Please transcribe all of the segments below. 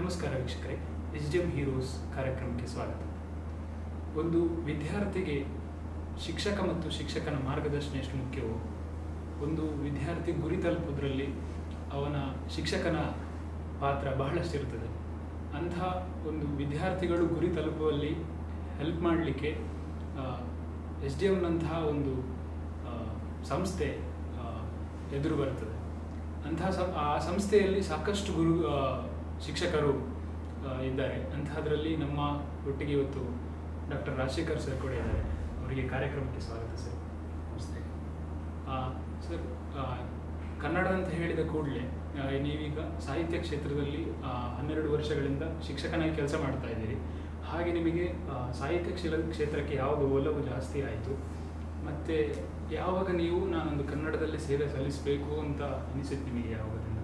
ನಮಸ್ಕಾರ ವೀಕ್ಷಕರೇ H D M heroes ಕಾರ್ಯಕ್ರಮಕ್ಕೆ ಸ್ವಾಗತ ಒಂದು ವಿದ್ಯಾರ್ಥಿಗೆ ಶಿಕ್ಷಕ ಮತ್ತು ಶಿಕ್ಷಕನ ಮಾರ್ಗದರ್ಶನ ಎಷ್ಟು ಮುಖ್ಯವೋ ಒಂದು ವಿದ್ಯಾರ್ಥಿ ಗುರಿ ತಲುಪುವುದರಲ್ಲಿ ಅವನ ಶಿಕ್ಷಕನ ಪಾತ್ರ ಬಹಳಷ್ಟಿರುತ್ತದೆ ಅಂಥ ಒಂದು ವಿದ್ಯಾರ್ಥಿಗಳು ಗುರಿ ತಲುಪುವಲ್ಲಿ ಹೆಲ್ಪ್ ಮಾಡಲಿಕ್ಕೆ ಎಸ್ ಡಿ ಎಮ್ನಂತಹ ಒಂದು ಆ, ಸಂಸ್ಥೆ ಆ, ಎದುರು ಬರ್ತದೆ ಅಂತಹ ಸ ಆ ಸಂಸ್ಥೆಯಲ್ಲಿ ಸಾಕಷ್ಟು ಗುರು ಆ, ಶಿಕ್ಷಕರು ಆ, ಇದ್ದಾರೆ ಅಂತಹದ್ರಲ್ಲಿ ನಮ್ಮ ಒಟ್ಟಿಗೆ ಇವತ್ತು ಡಾಕ್ಟರ್ ರಾಜಶೇಖರ್ ಸರ್ ಕೂಡ ಇದ್ದಾರೆ ಅವರಿಗೆ ಕಾರ್ಯಕ್ರಮಕ್ಕೆ ಸ್ವಾಗತ ಸರ್ ನಮಸ್ತೆ ಆ, ಸರ್ ಆ, ಕನ್ನಡ ಅಂತ ಹೇಳಿದ ಕೂಡಲೇ ನೀವೀಗ ಸಾಹಿತ್ಯ ಕ್ಷೇತ್ರದಲ್ಲಿ ಆ, ಹನ್ನೆರಡು ವರ್ಷಗಳಿಂದ ಶಿಕ್ಷಕನಾಗಿ ಕೆಲಸ ಮಾಡ್ತಾ ಇದ್ದೀರಿ ಹಾಗೆ ನಿಮಗೆ ಆ, ಸಾಹಿತ್ಯ ಕ್ಷೇತ್ರ ಕ್ಷೇತ್ರಕ್ಕೆ ಯಾವಾಗ ಒಲವು ಜಾಸ್ತಿ ಆಯಿತು ಮತ್ತು ಯಾವಾಗ ನೀವು ನಾನೊಂದು ಕನ್ನಡದಲ್ಲಿ ಸೇವೆ ಸಲ್ಲಿಸಬೇಕು ಅಂತ ಅನಿಸಿತ್ತು ನಿಮಗೆ ಯಾವಾಗದಿಂದ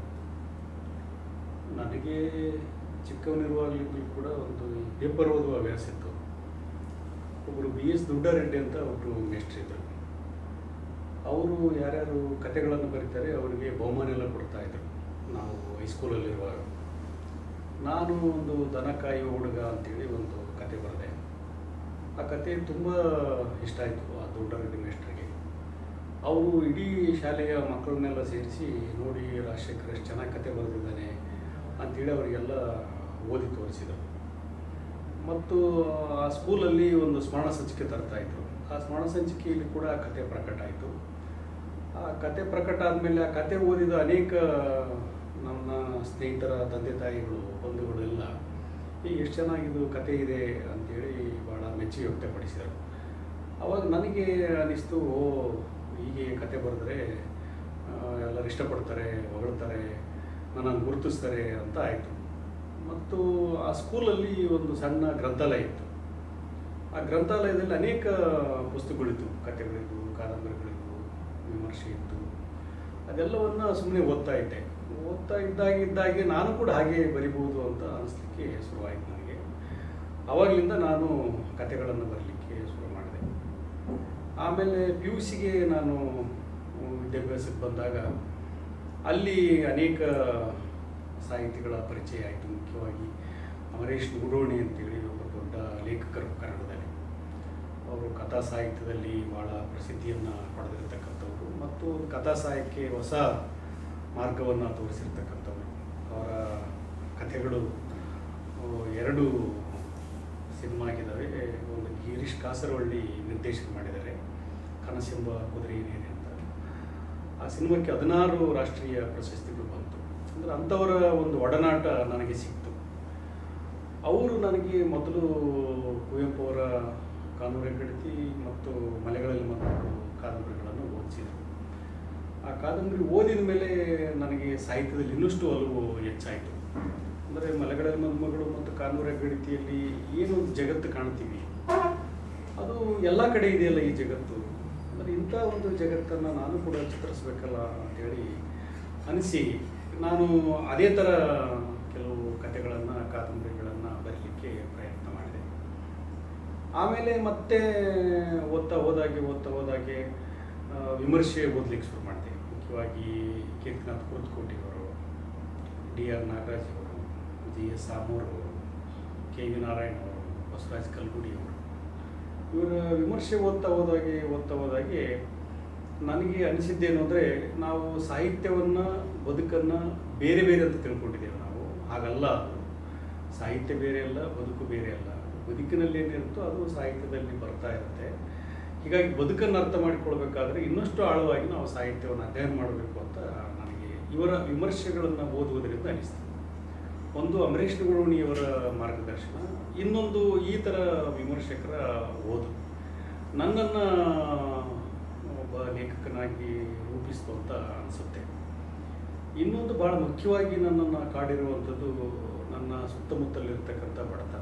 ನನಗೆ ಚಿಕ್ಕವನಿರುವಾಗಲಿಂದಲೂ ಕೂಡ ಒಂದು ಈ ಪೇಪರ್ ಓದುವ ಹವ್ಯಾಸ ಇತ್ತು ಒಬ್ಬರು ಬಿ ಎಸ್ ದುಡ್ಡಾರೆಡ್ಡಿ ಅಂತ ಒಬ್ಬರು ಮೇಸ್ಟ್ರು ಇದ್ದರು ಅವರು ಯಾರ್ಯಾರು ಕತೆಗಳನ್ನು ಬರೀತಾರೆ ಅವರಿಗೆ ಬಹುಮಾನ ಎಲ್ಲ ಕೊಡ್ತಾ ಇದ್ರು ನಾವು ಹೈಸ್ಕೂಲಲ್ಲಿರುವಾಗ ನಾನು ಒಂದು ದನ ಕಾಯುವ ಹುಡುಗ ಅಂತೇಳಿ ಒಂದು ಕತೆ ಬರೆದೆ ಆ ಕತೆ ತುಂಬ ಇಷ್ಟ ಆಯಿತು ಆ ದೊಡ್ಡರೆಡ್ಡಿ ಮೇಸ್ಟ್ರಿಗೆ ಅವರು ಇಡೀ ಶಾಲೆಯ ಮಕ್ಕಳನ್ನೆಲ್ಲ ಸೇರಿಸಿ ನೋಡಿ ರಾಜಶೇಖರ್ ಎಷ್ಟು ಚೆನ್ನಾಗಿ ಕತೆ ಬರೆದಿದ್ದಾನೆ ಅಂತೇಳಿ ಅವರಿಗೆಲ್ಲ ಓದಿ ತೋರಿಸಿದರು ಮತ್ತು ಆ ಸ್ಕೂಲಲ್ಲಿ ಒಂದು ಸ್ಮರಣ ಸಂಚಿಕೆ ತರ್ತಾ ಇದ್ರು ಆ ಸ್ಮರಣ ಸಂಚಿಕೆಯಲ್ಲಿ ಕೂಡ ಆ ಕತೆ ಪ್ರಕಟ ಆಯಿತು ಆ ಕತೆ ಪ್ರಕಟ ಆದಮೇಲೆ ಆ ಕತೆ ಓದಿದ ಅನೇಕ ನನ್ನ ಸ್ನೇಹಿತರ ತಂದೆ ತಾಯಿಗಳು ಬಂಧುಗಳೆಲ್ಲ ಈ ಎಷ್ಟು ಚೆನ್ನಾಗಿದು ಕತೆ ಇದೆ ಅಂತೇಳಿ ಭಾಳ ಮೆಚ್ಚುಗೆ ವ್ಯಕ್ತಪಡಿಸಿದರು ಅವಾಗ ನನಗೆ ಅನಿಸ್ತು ಓ ಹೀಗೆ ಕತೆ ಬರೆದ್ರೆ ಆ, ಎಲ್ಲರೂ ಇಷ್ಟಪಡ್ತಾರೆ ಹೊಗಳ್ತಾರೆ ನನ್ನನ್ನು ಗುರುತಿಸ್ತಾರೆ ಅಂತ ಆಯಿತು ಮತ್ತು ಆ ಸ್ಕೂಲಲ್ಲಿ ಒಂದು ಸಣ್ಣ ಗ್ರಂಥಾಲಯ ಇತ್ತು ಆ ಗ್ರಂಥಾಲಯದಲ್ಲಿ ಅನೇಕ ಪುಸ್ತಕಗಳಿತ್ತು ಕಥೆಗಳಿದ್ವು ಕಾದಂಬರಿಗಳಿದ್ವು ವಿಮರ್ಶೆ ಇತ್ತು ಅದೆಲ್ಲವನ್ನು ಸುಮ್ಮನೆ ಓದ್ತಾ ಇದ್ದೆ ಓದ್ತಾ ಇದ್ದಾಗ ಇದ್ದಾಗೆ ನಾನು ಕೂಡ ಹಾಗೆ ಬರಿಬೋದು ಅಂತ ಅನಿಸ್ಲಿಕ್ಕೆ ಶುರುವಾಯಿತು ನನಗೆ ಆವಾಗಲಿಂದ ನಾನು ಕತೆಗಳನ್ನು ಬರಲಿಕ್ಕೆ ಶುರು ಮಾಡಿದೆ ಆಮೇಲೆ ಪಿ ಯು ಸಿಗೆ ನಾನು ವಿದ್ಯಾಭ್ಯಾಸಕ್ಕೆ ಬಂದಾಗ ಅಲ್ಲಿ ಅನೇಕ ಸಾಹಿತಿಗಳ ಪರಿಚಯ ಆಯಿತು ಮುಖ್ಯವಾಗಿ ಅಮರೇಶ್ ಮೂಡೋಣಿ ಅಂತೇಳಿ ಒಬ್ಬ ದೊಡ್ಡ ಲೇಖಕರು ಕನ್ನಡದಲ್ಲಿ ಅವರು ಕಥಾ ಸಾಹಿತ್ಯದಲ್ಲಿ ಭಾಳ ಪ್ರಸಿದ್ಧಿಯನ್ನು ಪಡೆದಿರತಕ್ಕಂಥವ್ರು ಮತ್ತು ಕಥಾ ಸಾಹಿತ್ಯಕ್ಕೆ ಹೊಸ ಮಾರ್ಗವನ್ನು ತೋರಿಸಿರ್ತಕ್ಕಂಥವ್ರು ಅವರ ಕಥೆಗಳು ಆ, ಎರಡು ಸಿನಿಮಾ ಆಗಿದ್ದಾವೆ ಒಂದು ಗಿರೀಶ್ ಕಾಸರವಳ್ಳಿ ನಿರ್ದೇಶನ ಮಾಡಿದ್ದಾರೆ ಕನಸೆಂಬ ಕುದುರೆ ಏನೇನೆ ಅಂತ ಆ ಸಿನಿಮಾಕ್ಕೆ ಹದಿನಾರು ರಾಷ್ಟ್ರೀಯ ಪ್ರಶಸ್ತಿಗಳು ಬಂತು ಅಂದರೆ ಅಂಥವರ ಒಂದು ಒಡನಾಟ ನನಗೆ ಸಿಕ್ತು ಅವರು ನನಗೆ ಮೊದಲು ಕುವೆಂಪು ಅವರ ಕಾನೂರು ಹೆಗ್ಗಡತಿ ಮತ್ತು ಮಲೆಗಳಲ್ಲಿ ಮತ್ತು ಕಾದಂಬರಿಗಳನ್ನು ಓದಿಸಿದರು ಆ ಕಾದಂಬರಿ ಓದಿದ ಮೇಲೆ ನನಗೆ ಸಾಹಿತ್ಯದಲ್ಲಿ ಇನ್ನಷ್ಟು ಒಲವು ಹೆಚ್ಚಾಯಿತು ಅಂದರೆ ಮಲೆಗಳಲ್ಲಿ ಮದುಮಗಳು ಮತ್ತು ಕಾನೂರು ಹೆಗ್ಗಡತಿಯಲ್ಲಿ ಏನೊಂದು ಜಗತ್ತು ಕಾಣ್ತೀವಿ ಅದು ಎಲ್ಲ ಕಡೆ ಇದೆಯಲ್ಲ ಈ ಜಗತ್ತು ಅಂದರೆ ಇಂಥ ಒಂದು ಜಗತ್ತನ್ನು ನಾನು ಕೂಡ ಚಿತ್ರಿಸ್ಬೇಕಲ್ಲ ಅಂತೇಳಿ ಅನಿಸಿ ನಾನು ಅದೇ ಥರ ಕೆಲವು ಕಥೆಗಳನ್ನು ಕಾದಂಬರಿಗಳನ್ನು ಬರೀಲಿಕ್ಕೆ ಪ್ರಯತ್ನ ಮಾಡಿದೆ ಆಮೇಲೆ ಮತ್ತೆ ಓದ್ತಾ ಹೋದಾಗೆ ಓದ್ತಾ ಹೋದಾಗೆ ಆ, ವಿಮರ್ಶೆ ಓದಲಿಕ್ಕೆ ಶುರು ಮಾಡಿದೆ ಮುಖ್ಯವಾಗಿ ಕೀರ್ತಿನಾಥ್ ಕುರುತ್ಕೋಟಿಯವರು ಡಿ ಆರ್ ನಾಗರಾಜ್ ಅವರು ಜಿ ಎಸ್ ಆಮೂರ್ ಅವರು ಕೆ ವಿ ನಾರಾಯಣ್ ಅವರು ಬಸವರಾಜ್ ಕಲ್ಗುಡಿ ಅವರು ಇವರ ವಿಮರ್ಶೆ ಓದ್ತಾ ಹೋದಾಗೆ ಓದ್ತಾ ಹೋದಾಗೆ ನನಗೆ ಅನಿಸಿದ್ದೇನು ಅಂದರೆ ನಾವು ಸಾಹಿತ್ಯವನ್ನು ಬದುಕನ್ನು ಬೇರೆ ಬೇರೆ ಅಂತ ತಿಳ್ಕೊಂಡಿದ್ದೇವೆ ನಾವು ಹಾಗಲ್ಲ ಅದು ಸಾಹಿತ್ಯ ಬೇರೆ ಅಲ್ಲ ಬದುಕು ಬೇರೆ ಅಲ್ಲ ಬದುಕಿನಲ್ಲಿ ಏನಿರುತ್ತೋ ಅದು ಸಾಹಿತ್ಯದಲ್ಲಿ ಬರ್ತಾ ಇರುತ್ತೆ ಹೀಗಾಗಿ ಬದುಕನ್ನು ಅರ್ಥ ಮಾಡಿಕೊಳ್ಬೇಕಾದ್ರೆ ಇನ್ನಷ್ಟು ಆಳವಾಗಿ ನಾವು ಸಾಹಿತ್ಯವನ್ನು ಅಧ್ಯಯನ ಮಾಡಬೇಕು ಅಂತ ನನಗೆ ಇವರ ವಿಮರ್ಶೆಗಳನ್ನು ಓದುವುದರಿಂದ ಅನಿಸ್ತು ಒಂದು ಅಮರೇಶ್ ಗುರುಣಿಯವರ ಮಾರ್ಗದರ್ಶನ ಇನ್ನೊಂದು ಈ ಥರ ವಿಮರ್ಶಕರ ಓದು ನನ್ನನ್ನು ಒಬ್ಬ ಲೇಖಕನಾಗಿ ರೂಪಿಸ್ತು ಅಂತ ಅನಿಸುತ್ತೆ ಇನ್ನೊಂದು ಭಾಳ ಮುಖ್ಯವಾಗಿ ನನ್ನನ್ನು ಕಾಡಿರುವಂಥದ್ದು ನನ್ನ ಸುತ್ತಮುತ್ತಲಿರ್ತಕ್ಕಂಥ ಬಡತನ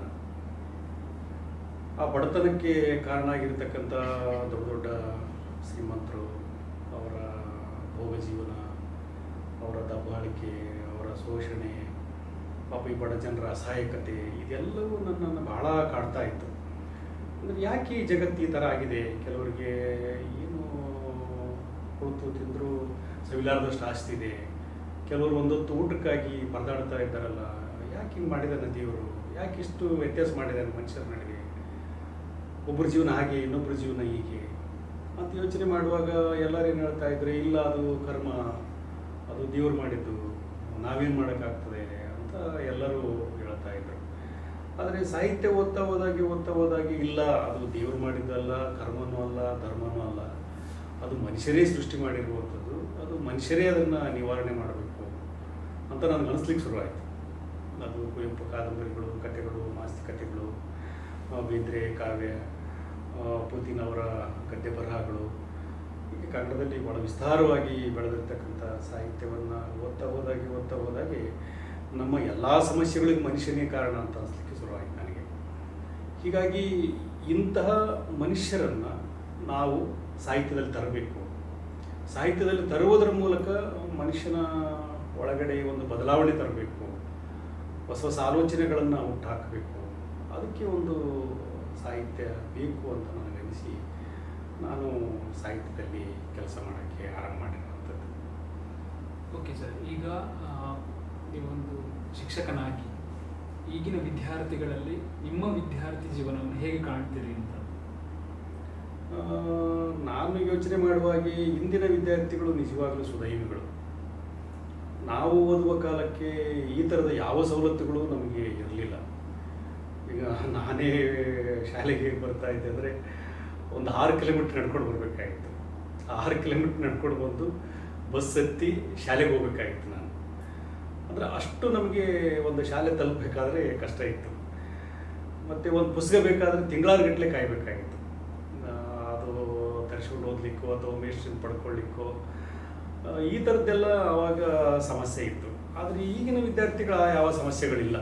ಆ ಬಡತನಕ್ಕೆ ಕಾರಣ ಆಗಿರ್ತಕ್ಕಂಥ ದೊಡ್ಡ ದೊಡ್ಡ ಶ್ರೀಮಂತರು ಅವರ ಭೋಗ ಜೀವನ ಅವರ ದಬ್ಬಾಳಿಕೆ ಅವರ ಶೋಷಣೆ ಪಾಪ ಈ ಬಡ ಜನರ ಅಸಹಾಯಕತೆ ಇದೆಲ್ಲವೂ ನನ್ನನ್ನು ಬಹಳ ಕಾಡ್ತಾ ಇತ್ತು ಅಂದರೆ ಯಾಕೆ ಈ ಜಗತ್ತು ಈ ಥರ ಆಗಿದೆ ಕೆಲವರಿಗೆ ಏನು ಕುಳಿತು ತಿಂದರೂ ಸವಿಲಾರದಷ್ಟು ಆಸ್ತಿ ಇದೆ ಕೆಲವರು ಒಂದೊತ್ತು ಊಟಕ್ಕಾಗಿ ಪರದಾಡ್ತಾ ಇದ್ದಾರಲ್ಲ ಯಾಕೆ ಹಿಂಗೆ ಮಾಡಿದಾನೆ ದೇವರು ಯಾಕೆ ಇಷ್ಟು ವ್ಯತ್ಯಾಸ ಮಾಡಿದಾನೆ ಮನುಷ್ಯರ ನಡುವೆ ಒಬ್ಬರ ಜೀವನ ಹಾಗೆ ಇನ್ನೊಬ್ಬರ ಜೀವನ ಹೀಗೆ ಅಂತ ಯೋಚನೆ ಮಾಡುವಾಗ ಎಲ್ಲರೂ ಏನು ಹೇಳ್ತಾ ಇದ್ರೆ ಇಲ್ಲ ಅದು ಕರ್ಮ ಅದು ದೇವ್ರು ಮಾಡಿದ್ದು ನಾವೇನು ಮಾಡೋಕ್ಕಾಗ್ತದೆ ಅಂತ ಎಲ್ಲರೂ ಹೇಳ್ತಾ ಇದ್ರು ಆದರೆ ಸಾಹಿತ್ಯ ಓದ್ತಾ ಹೋದಾಗೆ ಓದ್ತಾ ಹೋದಾಗೆ ಇಲ್ಲ ಅದು ದೇವ್ರು ಮಾಡಿದ್ದಲ್ಲ ಕರ್ಮನೂ ಅಲ್ಲ ಧರ್ಮನೂ ಅಲ್ಲ ಅದು ಮನುಷ್ಯರೇ ಸೃಷ್ಟಿ ಮಾಡಿರುವಂಥದ್ದು ಅದು ಮನುಷ್ಯರೇ ಅದನ್ನು ನಿವಾರಣೆ ಮಾಡಬೇಕು ಅಂತ ನನಗೆ ಅನಿಸ್ಲಿಕ್ಕೆ ಶುರುವಾಯಿತು ಅದು ಕುವೆಂಪು ಕಾದಂಬರಿಗಳು ಕಥೆಗಳು ಮಾಸ್ತಿ ಕಥೆಗಳು ಆ, ಬೇಂದ್ರೆ ಕಾವ್ಯ ಆ, ಪುತಿನ್ ಅವರ ಗದ್ಯ ಬರಹಗಳು ಹೀಗೆ ಕನ್ನಡದಲ್ಲಿ ಭಾಳ ವಿಸ್ತಾರವಾಗಿ ಬೆಳೆದಿರ್ತಕ್ಕಂಥ ಸಾಹಿತ್ಯವನ್ನು ಓದ್ತಾ ಹೋದಾಗೆ ಓದ್ತಾ ಹೋದಾಗೆ ನಮ್ಮ ಎಲ್ಲ ಸಮಸ್ಯೆಗಳಿಗೆ ಮನುಷ್ಯನೇ ಕಾರಣ ಅಂತ ಅನಿಸ್ಲಿಕ್ಕೆ ಶುರುವಾಯಿತು ನನಗೆ ಹೀಗಾಗಿ ಇಂತಹ ಮನುಷ್ಯರನ್ನು ನಾವು ಸಾಹಿತ್ಯದಲ್ಲಿ ತರಬೇಕು ಸಾಹಿತ್ಯದಲ್ಲಿ ತರುವುದರ ಮೂಲಕ ಮನುಷ್ಯನ ಒಳಗಡೆ ಒಂದು ಬದಲಾವಣೆ ತರಬೇಕು ಹೊಸ ಹೊಸ ಆಲೋಚನೆಗಳನ್ನು ಹುಟ್ಟುಹಾಕಬೇಕು ಅದಕ್ಕೆ ಒಂದು ಸಾಹಿತ್ಯ ಬೇಕು ಅಂತ ನನಗನಿಸಿ ನಾನು ಸಾಹಿತ್ಯದಲ್ಲಿ ಕೆಲಸ ಮಾಡೋಕ್ಕೆ ಆರಂಭ ಮಾಡಿರುವಂಥದ್ದು ಓಕೆ ಸರ್ ಈಗ ಆ, ನೀವೊಂದು ಶಿಕ್ಷಕನಾಗಿ ಈಗಿನ ವಿದ್ಯಾರ್ಥಿಗಳಲ್ಲಿ ನಿಮ್ಮ ವಿದ್ಯಾರ್ಥಿ ಜೀವನವನ್ನು ಹೇಗೆ ಕಾಣ್ತೀರಿ ಅಂತ ಆ, ನಾನು ಯೋಚನೆ ಮಾಡುವಾಗೆ ಇಂದಿನ ವಿದ್ಯಾರ್ಥಿಗಳು ನಿಜವಾಗಲೂ ಸುದೈವಿಗಳು ನಾವು ಓದುವ ಕಾಲಕ್ಕೆ ಈ ಥರದ ಯಾವ ಸವಲತ್ತುಗಳು ನಮಗೆ ಇರಲಿಲ್ಲ ಈಗ ನಾನೇ ಶಾಲೆಗೆ ಬರ್ತಾ ಇದ್ದೆ ಅಂದರೆ ಒಂದು ಆರು ಕಿಲೋಮೀಟ್ರ್ ನಡ್ಕೊಂಡು ಬರಬೇಕಾಗಿತ್ತು ಆರು ಕಿಲೋಮೀಟ್ರ್ ನಡ್ಕೊಂಡು ಬಂದು ಬಸ್ ಹತ್ತಿ ಶಾಲೆಗೆ ಹೋಗ್ಬೇಕಾಗಿತ್ತು ನಾನು ಅಂದರೆ ಅಷ್ಟು ನಮಗೆ ಒಂದು ಶಾಲೆ ತಲುಪಬೇಕಾದ್ರೆ ಕಷ್ಟ ಇತ್ತು ಮತ್ತು ಒಂದು ಪುಸ್ತಕ ಬೇಕಾದರೆ ತಿಂಗಳಾರು ಗಟ್ಟಲೆ ಕಾಯಬೇಕಾಗಿತ್ತು ಆ, ಅದು ತರಿಸ್ಕೊಂಡು ಓದಲಿಕ್ಕೋ ಅಥವಾ ಮೇಸ್ಟ್ರಿನ ಪಡ್ಕೊಳ್ಳಿಕ್ಕೋ ಆ, ಈ ಥರದ್ದೆಲ್ಲ ಆವಾಗ ಸಮಸ್ಯೆ ಇತ್ತು ಆದರೆ ಈಗಿನ ವಿದ್ಯಾರ್ಥಿಗಳ ಯಾವ ಸಮಸ್ಯೆಗಳಿಲ್ಲ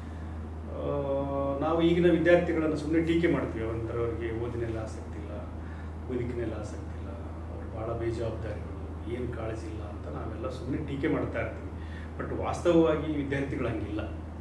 ಆ, ನಾವು ಈಗಿನ ವಿದ್ಯಾರ್ಥಿಗಳನ್ನು ಸುಮ್ಮನೆ ಟೀಕೆ ಮಾಡ್ತೀವಿ ಒಂಥರ ಅವ್ರಿಗೆ ಓದಿನೆಲ್ಲ ಆಸಕ್ತಿ ಇಲ್ಲ ಬದುಕಿನೆಲ್ಲ ಆಸಕ್ತಿ ಇಲ್ಲ ಅವ್ರು ಭಾಳ ಬೇಜವಾಬ್ದಾರಿಗಳು ಏನು ಕಾಳಜಿ ಇಲ್ಲ ಅಂತ ನಾವೆಲ್ಲ ಸುಮ್ಮನೆ ಟೀಕೆ ಮಾಡ್ತಾ ಇರ್ತೀವಿ ಬಟ್ ವಾಸ್ತವವಾಗಿ ವಿದ್ಯಾರ್ಥಿಗಳು ಹಂಗಿಲ್ಲ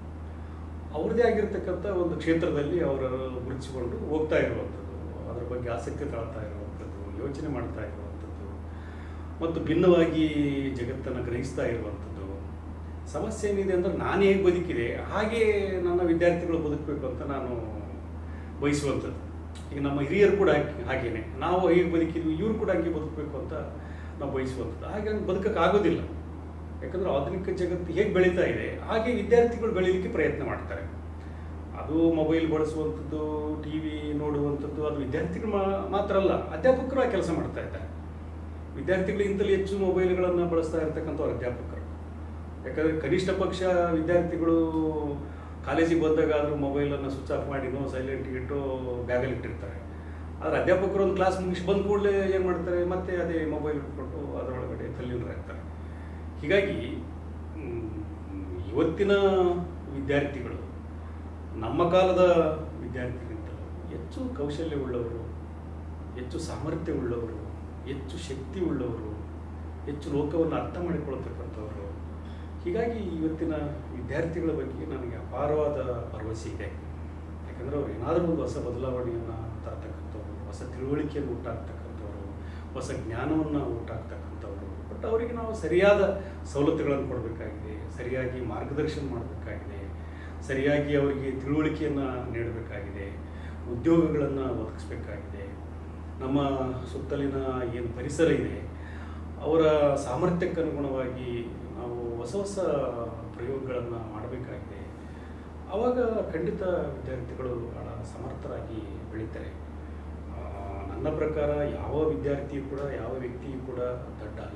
ಅವ್ರದ್ದೇ ಆಗಿರ್ತಕ್ಕಂಥ ಒಂದು ಕ್ಷೇತ್ರದಲ್ಲಿ ಅವರು ಗುರುತಿಸಿಕೊಂಡು ಹೋಗ್ತಾ ಇರುವಂಥದ್ದು ಅದರ ಬಗ್ಗೆ ಆಸಕ್ತಿ ತಾಳ್ತಾ ಇರುವಂಥದ್ದು ಯೋಚನೆ ಮಾಡ್ತಾ ಇರುವಂಥದ್ದು ಮತ್ತು ಭಿನ್ನವಾಗಿ ಜಗತ್ತನ್ನು ಗ್ರಹಿಸ್ತಾ ಇರುವಂಥದ್ದು ಸಮಸ್ಯೆ ಏನಿದೆ ಅಂದರೆ ನಾನು ಹೇಗೆ ಬದುಕಿದೆ ಹಾಗೆ ನನ್ನ ವಿದ್ಯಾರ್ಥಿಗಳು ಬದುಕಬೇಕು ಅಂತ ನಾನು ಬಯಸುವಂಥದ್ದು ಈಗ ನಮ್ಮ ಹಿರಿಯರು ಕೂಡ ಹಾಗೆ ಹಾಗೇನೆ ನಾವು ಹೇಗೆ ಬದುಕಿದ್ವಿ ಇವರು ಕೂಡ ಹಾಗೆ ಬದುಕಬೇಕು ಅಂತ ನಾವು ಬಯಸುವಂಥದ್ದು ಹಾಗೆ ಹಂಗೆ ಬದುಕೋಕ್ಕಾಗೋದಿಲ್ಲ ಯಾಕಂದರೆ ಆಧುನಿಕ ಜಗತ್ತು ಹೇಗೆ ಬೆಳೀತಾ ಇದೆ ಹಾಗೆ ವಿದ್ಯಾರ್ಥಿಗಳು ಬೆಳೀಲಿಕ್ಕೆ ಪ್ರಯತ್ನ ಮಾಡ್ತಾರೆ ಅದು ಮೊಬೈಲ್ ಬಳಸುವಂಥದ್ದು ಟಿ ವಿ ನೋಡುವಂಥದ್ದು ಅದು ವಿದ್ಯಾರ್ಥಿಗಳು ಮಾ- ಮಾತ್ರ ಅಲ್ಲ ಅಧ್ಯಾಪಕರು ಆ ಕೆಲಸ ಮಾಡ್ತಾ ಇದ್ದಾರೆ ವಿದ್ಯಾರ್ಥಿಗಳಿಗಿಂತಲೂ ಹೆಚ್ಚು ಮೊಬೈಲ್ಗಳನ್ನು ಬಳಸ್ತಾ ಇರ್ತಕ್ಕಂಥವ್ರು ಅಧ್ಯಾಪಕರು ಯಾಕಂದರೆ ಕನಿಷ್ಠ ಪಕ್ಷ ವಿದ್ಯಾರ್ಥಿಗಳು ಕಾಲೇಜಿಗೆ ಬಂದಾಗ ಆದರೂ ಮೊಬೈಲನ್ನು ಸ್ವಿಚ್ ಆಫ್ ಮಾಡಿ ನೋ ಸೈಲೆಂಟ್ ಇಟ್ಟು ಬ್ಯಾಗಲ್ಲಿ ಇಟ್ಟಿರ್ತಾರೆ ಆದರೆ ಅಧ್ಯಾಪಕರು ಒಂದು ಕ್ಲಾಸ್ ಮುಗಿಸಿ ಬಂದ ಕೂಡಲೇ ಏನು ಮಾಡ್ತಾರೆ ಮತ್ತೆ ಅದೇ ಮೊಬೈಲ್ ಇಟ್ಕೊಂಡು ಅದರೊಳಗಡೆ ತಲ್ಲೀನರಾಗ್ತಾರೆ ಹೀಗಾಗಿ ಮ್, ಇವತ್ತಿನ ವಿದ್ಯಾರ್ಥಿಗಳು ನಮ್ಮ ಕಾಲದ ವಿದ್ಯಾರ್ಥಿಗಿಂತಲೂ ಹೆಚ್ಚು ಕೌಶಲ್ಯವುಳ್ಳವರು ಹೆಚ್ಚು ಸಾಮರ್ಥ್ಯವುಳ್ಳವರು ಹೆಚ್ಚು ಶಕ್ತಿ ಉಳ್ಳವರು ಹೆಚ್ಚು ಲೋಕವನ್ನು ಅರ್ಥ ಮಾಡಿಕೊಳ್ತಕ್ಕಂಥವರು ಹೀಗಾಗಿ ಇವತ್ತಿನ ವಿದ್ಯಾರ್ಥಿಗಳ ಬಗ್ಗೆ ನನಗೆ ಅಪಾರವಾದ ಭರವಸೆ ಇದೆ ಯಾಕಂದರೆ ಅವ್ರು ಏನಾದರೂ ಒಂದು ಹೊಸ ಬದಲಾವಣೆಯನ್ನು ತರ್ತಕ್ಕಂಥವ್ರು ಹೊಸ ತಿಳುವಳಿಕೆಯನ್ನು ಹುಟ್ಟಾಕ್ತಕ್ಕಂಥವ್ರು ಹೊಸ ಜ್ಞಾನವನ್ನು ಹುಟ್ಟಾಕ್ತಕ್ಕಂಥವ್ರು ಬಟ್ ಅವರಿಗೆ ನಾವು ಸರಿಯಾದ ಸವಲತ್ತುಗಳನ್ನು ಕೊಡಬೇಕಾಗಿದೆ ಸರಿಯಾಗಿ ಮಾರ್ಗದರ್ಶನ ಮಾಡಬೇಕಾಗಿದೆ ಸರಿಯಾಗಿ ಅವರಿಗೆ ತಿಳುವಳಿಕೆಯನ್ನು ನೀಡಬೇಕಾಗಿದೆ ಉದ್ಯೋಗಗಳನ್ನು ಒದಗಿಸ್ಬೇಕಾಗಿದೆ ನಮ್ಮ ಸುತ್ತಲಿನ ಏನು ಪರಿಸರ ಇದೆ ಅವರ ಸಾಮರ್ಥ್ಯಕ್ಕೆ ಅನುಗುಣವಾಗಿ ನಾವು ಹೊಸ ಹೊಸ ಪ್ರಯೋಗಗಳನ್ನು ಮಾಡಬೇಕಾಗಿದೆ ಆವಾಗ ಖಂಡಿತ ವಿದ್ಯಾರ್ಥಿಗಳು ಭಾಳ ಸಮರ್ಥರಾಗಿ ಬೆಳೀತಾರೆ ಆ, ನನ್ನ ಪ್ರಕಾರ ಯಾವ ವಿದ್ಯಾರ್ಥಿಯು ಕೂಡ ಯಾವ ವ್ಯಕ್ತಿಯು ಕೂಡ ದಡ್ಡ ಅಲ್ಲ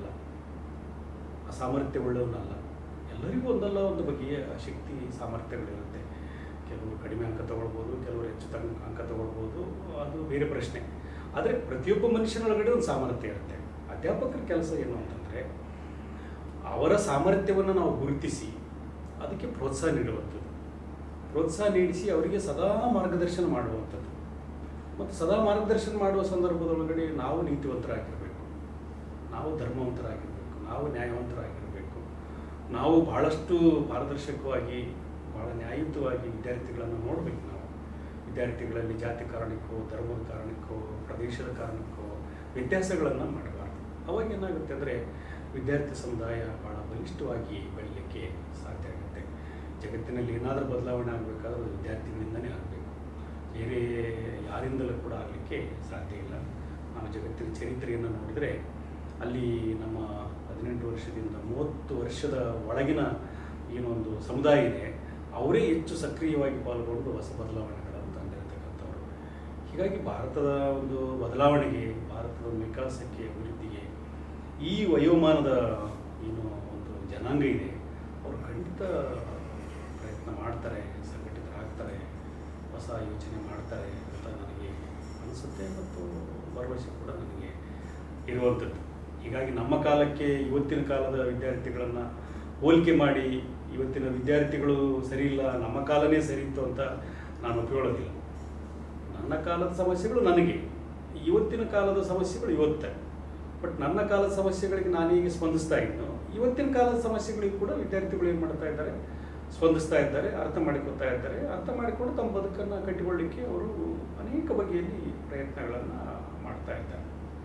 ಅಸಾಮರ್ಥ್ಯವುಳ್ಳವನಲ್ಲ ಎಲ್ಲರಿಗೂ ಒಂದಲ್ಲ ಒಂದು ಬಗೆಯ ಶಕ್ತಿ ಸಾಮರ್ಥ್ಯಗಳಿರುತ್ತೆ ಕೆಲವರು ಕಡಿಮೆ ಅಂಕ ತಗೊಳ್ಬೋದು ಕೆಲವರು ಹೆಚ್ಚು ತಂ ಅಂಕ ತಗೊಳ್ಬೋದು ಅದು ಬೇರೆ ಪ್ರಶ್ನೆ ಆದರೆ ಪ್ರತಿಯೊಬ್ಬ ಮನುಷ್ಯನೊಳಗಡೆ ಒಂದು ಸಾಮರ್ಥ್ಯ ಇರುತ್ತೆ ಅಧ್ಯಾಪಕರ ಕೆಲಸ ಏನು ಅಂತಂದರೆ ಅವರ ಸಾಮರ್ಥ್ಯವನ್ನು ನಾವು ಗುರುತಿಸಿ ಅದಕ್ಕೆ ಪ್ರೋತ್ಸಾಹ ನೀಡುವಂಥದ್ದು ಪ್ರೋತ್ಸಾಹ ನೀಡಿಸಿ ಅವರಿಗೆ ಸದಾ ಮಾರ್ಗದರ್ಶನ ಮಾಡುವಂಥದ್ದು ಮತ್ತು ಸದಾ ಮಾರ್ಗದರ್ಶನ ಮಾಡುವ ಸಂದರ್ಭದೊಳಗಡೆ ನಾವು ನೀತಿವಂತರಾಗಿರಬೇಕು ನಾವು ಧರ್ಮವಂತರಾಗಿರಬೇಕು ನಾವು ನ್ಯಾಯವಂತರಾಗಿರಬೇಕು ನಾವು ಬಹಳಷ್ಟು ಪಾರದರ್ಶಕವಾಗಿ ಬಹಳ ನ್ಯಾಯಯುತವಾಗಿ ವಿದ್ಯಾರ್ಥಿಗಳನ್ನು ನೋಡಬೇಕು ನಾವು ವಿದ್ಯಾರ್ಥಿಗಳಲ್ಲಿ ಜಾತಿ ಕಾರಣಕ್ಕೋ ಧರ್ಮದ ಕಾರಣಕ್ಕೋ ಪ್ರದೇಶದ ಕಾರಣಕ್ಕೋ ವ್ಯತ್ಯಾಸಗಳನ್ನು ಮಾಡಬಾರ್ದು ಅವಾಗ ಏನಾಗುತ್ತೆ ಅಂದರೆ ವಿದ್ಯಾರ್ಥಿ ಸಮುದಾಯ ಭಾಳ ಬಲಿಷ್ಠವಾಗಿ ಬೆಳೀಲಿಕ್ಕೆ ಸಾಧ್ಯ ಆಗುತ್ತೆ ಜಗತ್ತಿನಲ್ಲಿ ಏನಾದರೂ ಬದಲಾವಣೆ ಆಗಬೇಕಾದ್ರೆ ಅದು ವಿದ್ಯಾರ್ಥಿಗಳಿಂದನೇ ಆಗಬೇಕು ಬೇರೆ ಯಾರಿಂದಲೂ ಕೂಡ ಆಗಲಿಕ್ಕೆ ಸಾಧ್ಯ ಇಲ್ಲ ನಾವು ಜಗತ್ತಿನ ಚರಿತ್ರೆಯನ್ನು ನೋಡಿದರೆ ಅಲ್ಲಿ ನಮ್ಮ ಹದಿನೆಂಟು ವರ್ಷದಿಂದ ಮೂವತ್ತು ವರ್ಷದ ಒಳಗಿನ ಏನೊಂದು ಸಮುದಾಯ ಇದೆ ಅವರೇ ಹೆಚ್ಚು ಸಕ್ರಿಯವಾಗಿ ಪಾಲ್ಗೊಂಡು ಹೊಸ ಬದಲಾವಣೆಗಳನ್ನು ತಂದಿರತಕ್ಕಂಥವ್ರು ಹೀಗಾಗಿ ಭಾರತದ ಒಂದು ಬದಲಾವಣೆಗೆ ಭಾರತದ ಒಂದು ವಿಕಾಸಕ್ಕೆ ಅಭಿವೃದ್ಧಿಗೆ ಈ ವಯೋಮಾನದ ಏನು ಒಂದು ಜನಾಂಗ ಇದೆ ಅವರು ಖಂಡಿತ ಪ್ರಯತ್ನ ಮಾಡ್ತಾರೆ ಸಂಘಟಿತರಾಗ್ತಾರೆ ಹೊಸ ಯೋಚನೆ ಮಾಡ್ತಾರೆ ಅಂತ ನನಗೆ ಅನಿಸುತ್ತೆ ಮತ್ತು ಭರವಸೆ ಕೂಡ ನನಗೆ ಇರುವಂಥದ್ದು ಹೀಗಾಗಿ ನಮ್ಮ ಕಾಲಕ್ಕೆ ಇವತ್ತಿನ ಕಾಲದ ವಿದ್ಯಾರ್ಥಿಗಳನ್ನು ಹೋಲಿಕೆ ಮಾಡಿ ಇವತ್ತಿನ ವಿದ್ಯಾರ್ಥಿಗಳು ಸರಿ ಇಲ್ಲ ನಮ್ಮ ಕಾಲನೇ ಸರಿ ಇತ್ತು ಅಂತ ನಾನು ಒಪ್ಪಿಕೊಳ್ಳೋದಿಲ್ಲ ನನ್ನ ಕಾಲದ ಸಮಸ್ಯೆಗಳು ನನಗೆ ಇವತ್ತಿನ ಕಾಲದ ಸಮಸ್ಯೆಗಳು ಇವತ್ತೇ ಬಟ್ ನನ್ನ ಕಾಲದ ಸಮಸ್ಯೆಗಳಿಗೆ ನಾನೀಗ ಸ್ಪಂದಿಸ್ತಾ ಇದ್ದು ಇವತ್ತಿನ ಕಾಲದ ಸಮಸ್ಯೆಗಳಿಗೆ ಕೂಡ ವಿದ್ಯಾರ್ಥಿಗಳು ಏನು ಮಾಡ್ತಾ ಇದ್ದಾರೆ ಸ್ಪಂದಿಸ್ತಾ ಇದ್ದಾರೆ ಅರ್ಥ ಮಾಡಿಕೊಳ್ತಾ ಇದ್ದಾರೆ ಅರ್ಥ ಮಾಡಿಕೊಂಡು ತಮ್ಮ ಬದುಕನ್ನು ಕಟ್ಟಿಕೊಳ್ಳಿಕ್ಕೆ ಅವರು ಅನೇಕ ಬಗೆಯಲ್ಲಿ ಪ್ರಯತ್ನಗಳನ್ನು ಮಾಡ್ತಾ ಇದ್ದಾರೆ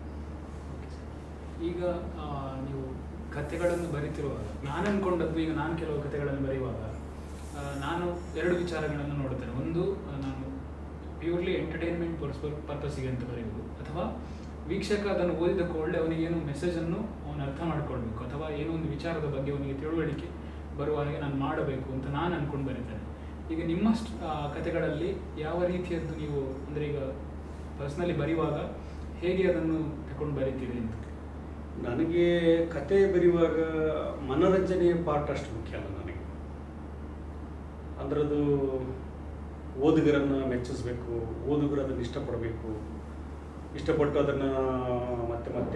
ಈಗ ಆ, ನೀವು ಕಥೆಗಳನ್ನು ಬರಿತಿರುವಾಗ ನಾನು ಅನ್ಕೊಂಡದ್ದು ಈಗ ನಾನು ಕೆಲವು ಕಥೆಗಳನ್ನು ಬರೆಯುವಾಗ ಆ, ನಾನು ಎರಡು ವಿಚಾರಗಳನ್ನು ನೋಡ್ತೇನೆ ಒಂದು ಆ, ನಾನು ಪ್ಯೂರ್ಲಿ ಎಂಟರ್ಟೈನ್ಮೆಂಟ್ ಪರ್ಪಸ್ಸಿಗೆ ಅಂತ ಬರೆಯುವುದು ಅಥವಾ ವೀಕ್ಷಕ ಅದನ್ನು ಓದಿದ ಕೂಡಲೇ ಅವನಿಗೆ ಏನು ಮೆಸೇಜನ್ನು ಅವನು ಅರ್ಥ ಮಾಡ್ಕೊಳ್ಬೇಕು ಅಥವಾ ಏನೋ ಒಂದು ವಿಚಾರದ ಬಗ್ಗೆ ಅವನಿಗೆ ತಿಳುವಳಿಕೆ ಬರುವ ಹಾಗೆ ನಾನು ಮಾಡಬೇಕು ಅಂತ ನಾನು ಅನ್ಕೊಂಡು ಬರೀತೇನೆ ಈಗ ನಿಮ್ಮ ಸ್ಟ್- ಆ, ಕಥೆಗಳಲ್ಲಿ ಯಾವ ರೀತಿಯದ್ದು ನೀವು ಅಂದರೆ ಈಗ ಪರ್ಸ್ನಲಿ ಬರೆಯುವಾಗ ಹೇಗೆ ಅದನ್ನು ತಗೊಂಡು ಬರೀತೀರಿ ಅಂತ ನನಗೆ ಕತೆ ಬರೆಯುವಾಗ ಮನೋರಂಜನೆಯ ಪಾರ್ಟ್ ಅಷ್ಟು ಮುಖ್ಯ ಅಲ್ಲ ನನಗೆ ಅಂದ್ರದು ಓದುಗರನ್ನು ಮೆಚ್ಚಿಸ್ಬೇಕು ಓದುಗರು ಅದನ್ನು ಇಷ್ಟಪಡಬೇಕು ಇಷ್ಟಪಟ್ಟು ಅದನ್ನು ಮತ್ತೆ ಮತ್ತೆ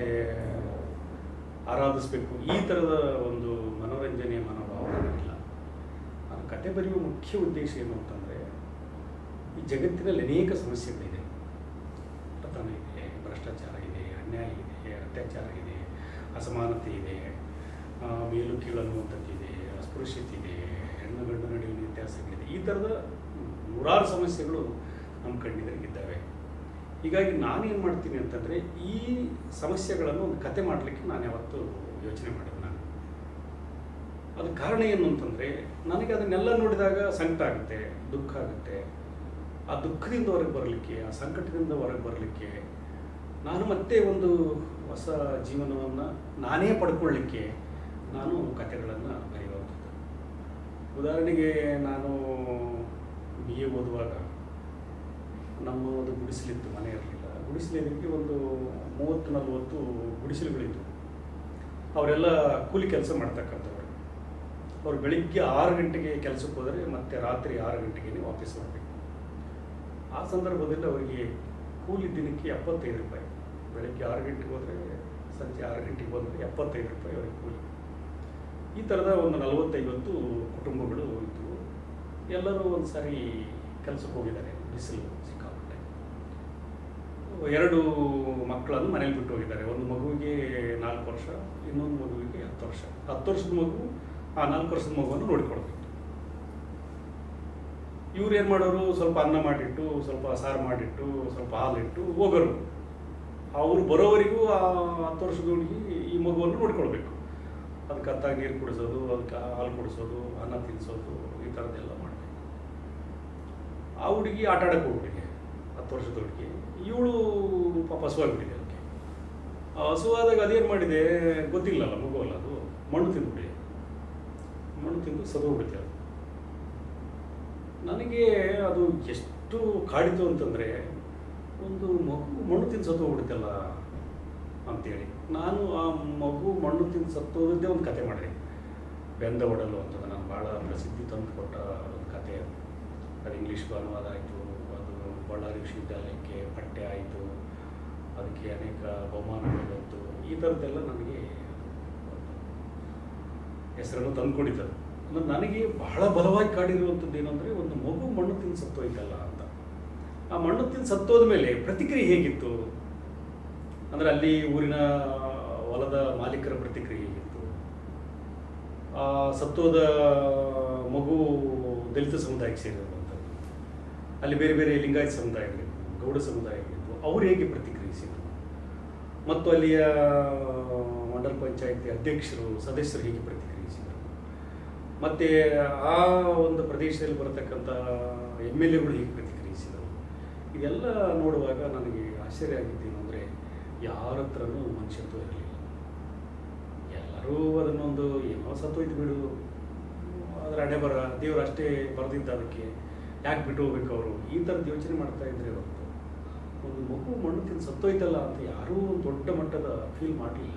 ಆರಾಧಿಸ್ಬೇಕು ಈ ಥರದ ಒಂದು ಮನೋರಂಜನೆಯ ಮನೋಭಾವ ನನಗಿಲ್ಲ ನಾನು ಕತೆ ಬರೆಯುವ ಮುಖ್ಯ ಉದ್ದೇಶ ಏನು ಅಂತಂದರೆ ಈ ಜಗತ್ತಿನಲ್ಲಿ ಅನೇಕ ಸಮಸ್ಯೆಗಳಿದೆ ಪತನ ಇದೆ ಭ್ರಷ್ಟಾಚಾರ ಇದೆ ಅನ್ಯಾಯ ಇದೆ ಅತ್ಯಾಚಾರ ಇದೆ ಅಸಮಾನತೆ ಇದೆ ಆ, ಮೇಲು ಕೀಳು ಅನ್ನುವಂಥದ್ದಿದೆ ಅಸ್ಪೃಶ್ಯತೆ ಇದೆ ಹೆಣ್ಣು ಗಂಡು ನಡುವಿನ ವ್ಯತ್ಯಾಸಗಳಿದೆ ಈ ಥರದ ನೂರಾರು ಸಮಸ್ಯೆಗಳು ನಮ್ಮ ಕಣ್ಣೆದುರಿಗಿದ್ದಾವೆ ಹೀಗಾಗಿ ನಾನೇನು ಮಾಡ್ತೀನಿ ಅಂತಂದರೆ ಈ ಸಮಸ್ಯೆಗಳನ್ನು ಒಂದು ಕತೆ ಮಾಡಲಿಕ್ಕೆ ನಾನು ಯಾವತ್ತೂ ಯೋಚನೆ ಮಾಡಿದೆ ನಾನು ಅದು ಕಾರಣ ಏನು ಅಂತಂದರೆ ನನಗೆ ಅದನ್ನೆಲ್ಲ ನೋಡಿದಾಗ ಸಂಕಟ ಆಗುತ್ತೆ ದುಃಖ ಆಗುತ್ತೆ ಆ ದುಃಖದಿಂದ ಹೊರಗೆ ಬರಲಿಕ್ಕೆ ಆ ಸಂಕಟದಿಂದ ಹೊರಗೆ ಬರಲಿಕ್ಕೆ ನಾನು ಮತ್ತೆ ಒಂದು ಹೊಸ ಜೀವನವನ್ನು ನಾನೇ ಪಡ್ಕೊಳ್ಳಿಕ್ಕೆ ನಾನು ಕಥೆಗಳನ್ನು ಬರೆಯುವಂಥದ್ದು ಉದಾಹರಣೆಗೆ ನಾನು ಬಿ ಎ ಓದುವಾಗ ನಮ್ಮ ಒಂದು ಗುಡಿಸಲಿತ್ತು ಮನೆ ಇರಲಿಲ್ಲ ಗುಡಿಸಲಿದ್ದಕ್ಕೆ ಒಂದು ಮೂವತ್ತು ನಲವತ್ತು ಗುಡಿಸಲುಗಳಿತ್ತು ಅವರೆಲ್ಲ ಕೂಲಿ ಕೆಲಸ ಮಾಡ್ತಕ್ಕಂಥವ್ರು ಅವ್ರು ಬೆಳಿಗ್ಗೆ ಆರು ಗಂಟೆಗೆ ಕೆಲಸಕ್ಕೆ ಹೋದರೆ ಮತ್ತೆ ರಾತ್ರಿ ಆರು ಗಂಟೆಗೆ ವಾಪಸ್ ಬರಬೇಕು ಆ ಸಂದರ್ಭದಲ್ಲಿ ಅವರಿಗೆ ಕೂಲಿ ದಿನಕ್ಕೆ ಎಪ್ಪತ್ತೈದು ರೂಪಾಯಿ ಬೆಳಗ್ಗೆ ಆರು ಗಂಟೆಗೆ ಹೋದರೆ ಸಂಜೆ ಆರು ಗಂಟೆಗೆ ಬಂದರೆ ಎಪ್ಪತ್ತೈದು ರೂಪಾಯಿ ಅವರಿಗೆ ಕೂಲಿ ಈ ಥರದ ಒಂದು ನಲವತ್ತೈವತ್ತು ಕುಟುಂಬಗಳು ಇದ್ದವು ಎಲ್ಲರೂ ಒಂದು ಸಾರಿ ಕೆಲಸಕ್ಕೆ ಹೋಗಿದ್ದಾರೆ ಬಿಸಿಲು ಸಿಕ್ಕಾಪಟ್ಟೆ ಎರಡು ಮಕ್ಕಳನ್ನು ಮನೇಲಿ ಬಿಟ್ಟು ಹೋಗಿದ್ದಾರೆ ಒಂದು ಮಗುವಿಗೆ ನಾಲ್ಕು ವರ್ಷ ಇನ್ನೊಂದು ಮಗುವಿಗೆ ಹತ್ತು ವರ್ಷ ಹತ್ತು ವರ್ಷದ ಮಗು ಆ ನಾಲ್ಕು ವರ್ಷದ ಮಗುವನ್ನು ನೋಡಿಕೊಳ್ಬೇಕು ಇವ್ರು ಏನು ಮಾಡೋರು ಸ್ವಲ್ಪ ಅನ್ನ ಮಾಡಿಟ್ಟು ಸ್ವಲ್ಪ ಸಾರು ಮಾಡಿಟ್ಟು ಸ್ವಲ್ಪ ಹಾಲಿಟ್ಟು ಹೋಗೋರು ಅವ್ರು ಬರೋವರೆಗೂ ಆ ಹತ್ತು ವರ್ಷದ ಹುಡುಗಿ ಈ ಮಗುವನ್ನು ನೋಡ್ಕೊಳ್ಬೇಕು ಅದಕ್ಕೆ ಹತ್ತಾಗಿ ನೀರು ಕುಡಿಸೋದು ಅದಕ್ಕೆ ಹಾಲು ಕುಡಿಸೋದು ಅನ್ನ ತಿನ್ನಿಸೋದು ಈ ಥರದ್ದೆಲ್ಲ ಮಾಡಬೇಕು ಆ ಹುಡುಗಿ ಆಟ ಆಡಕ್ಕೆ ಹೋಗ್ಬಿಟ್ಟಿದೆ ಹತ್ತು ವರ್ಷದ ಹುಡುಗಿ ಇವಳು ಪಾಪ ಹಸುವಾಗ್ಬಿಟ್ಟಿದೆ ಅದಕ್ಕೆ ಆ ಹಸುವಾದಾಗ ಅದೇನು ಮಾಡಿದೆ ಗೊತ್ತಿಲ್ಲಲ್ಲ ಮಗು ಅಲ್ಲ ಅದು ಮಣ್ಣು ತಿಂದ್ಬಿಟ್ಟಿದೆ ಮಣ್ಣು ತಿಂದು ಸದೋಗ್ಬಿಡುತ್ತೆ ಅದು ನನಗೆ ಅದು ಎಷ್ಟು ಕಾಡಿತು ಅಂತಂದರೆ ಒಂದು ಮಗು ಮಣ್ಣು ತಿಂದು ಸತ್ತೋಗ್ಬಿಡುತ್ತಲ್ಲ ಅಂತೇಳಿ ನಾನು ಆ ಮಗು ಮಣ್ಣು ತಿಂದು ಸತ್ತೋದದ್ದೇ ಒಂದು ಕತೆ ಮಾಡಿದೆ ಬೆಂದ ಒಡಲು ಅಂತ ನಾನು ಭಾಳ ಪ್ರಸಿದ್ಧಿ ತಂದು ಕೊಟ್ಟ ಒಂದು ಕತೆ ಅದು ಅದು ಇಂಗ್ಲೀಷ್ಗೂ ಅನುವಾದ ಆಯಿತು ಅದು ಬಳ್ಳಾರಿ ವಿಶ್ವವಿದ್ಯಾಲಯಕ್ಕೆ ಪಠ್ಯ ಆಯಿತು ಅದಕ್ಕೆ ಅನೇಕ ಬಹುಮಾನಗಳು ಬಂತು ಈ ಥರದ್ದೆಲ್ಲ ನನಗೆ ಹೆಸರನ್ನು ತಂದುಕೊಂಡಿದ್ದದು ಅಂದ್ರೆ ನನಗೆ ಬಹಳ ಬಲವಾಗಿ ಕಾಡಿರುವಂಥದ್ದು ಏನಂದರೆ ಒಂದು ಮಗು ಮಣ್ಣು ತಿಂದು ಸತ್ತೋಯ್ತಲ್ಲ ಅಂತ ಆ ಮಣ್ಣು ತಿಂದು ಸತ್ತೋದ ಮೇಲೆ ಪ್ರತಿಕ್ರಿಯೆ ಹೇಗಿತ್ತು ಅಂದರೆ ಅಲ್ಲಿ ಊರಿನ ಹೊಲದ ಮಾಲೀಕರ ಪ್ರತಿಕ್ರಿಯೆ ಹೇಗಿತ್ತು ಆ ಸತ್ತೋದ ಮಗು ದಲಿತ ಸಮುದಾಯಕ್ಕೆ ಸೇರಿರುವಂಥದ್ದು ಅಲ್ಲಿ ಬೇರೆ ಬೇರೆ ಲಿಂಗಾಯತ ಸಮುದಾಯಗಳಿತ್ತು ಗೌಡ ಸಮುದಾಯಗಳಿತ್ತು ಅವ್ರು ಹೇಗೆ ಪ್ರತಿಕ್ರಿಯಿಸಿದರು ಮತ್ತು ಅಲ್ಲಿಯ ಮಂಡಲ ಪಂಚಾಯತಿ ಅಧ್ಯಕ್ಷರು ಸದಸ್ಯರು ಹೇಗೆ ಪ್ರತಿಕ್ರಿಯಿಸಿದರು ಮತ್ತು ಆ ಒಂದು ಪ್ರದೇಶದಲ್ಲಿ ಬರತಕ್ಕಂಥ ಎಮ್ ಎಲ್ ಎಗಳು ಹೇಗೆ ಪ್ರತಿಕ್ರಿಯಿಸಿದರು ಇದೆಲ್ಲ ನೋಡುವಾಗ ನನಗೆ ಆಶ್ಚರ್ಯ ಆಗಿದ್ದೇನು ಅಂದರೆ ಯಾರ ಹತ್ರನೂ ಮನುಷ್ಯತ್ವ ಇರಲಿಲ್ಲ ಎಲ್ಲರೂ ಅದನ್ನೊಂದು ಏನೋ ಸತ್ತೋಯ್ತು ಬಿಡು ಅದರ ಹಣೆ ಬರ ದೇವರು ಅಷ್ಟೇ ಬರೆದಿದ್ದ ಅದಕ್ಕೆ ಯಾಕೆ ಬಿಟ್ಟು ಹೋಗ್ಬೇಕು ಅವರು ಈ ಥರದ್ದು ಯೋಚನೆ ಮಾಡ್ತಾ ಇದ್ರೆ ಹೊರತು ಒಂದು ಮಗು ಮಣ್ಣು ತಿಂದು ಸತ್ತೋಯ್ತಲ್ಲ ಅಂತ ಯಾರೂ ಒಂದು ದೊಡ್ಡ ಮಟ್ಟದ ಫೀಲ್ ಮಾಡಲಿಲ್ಲ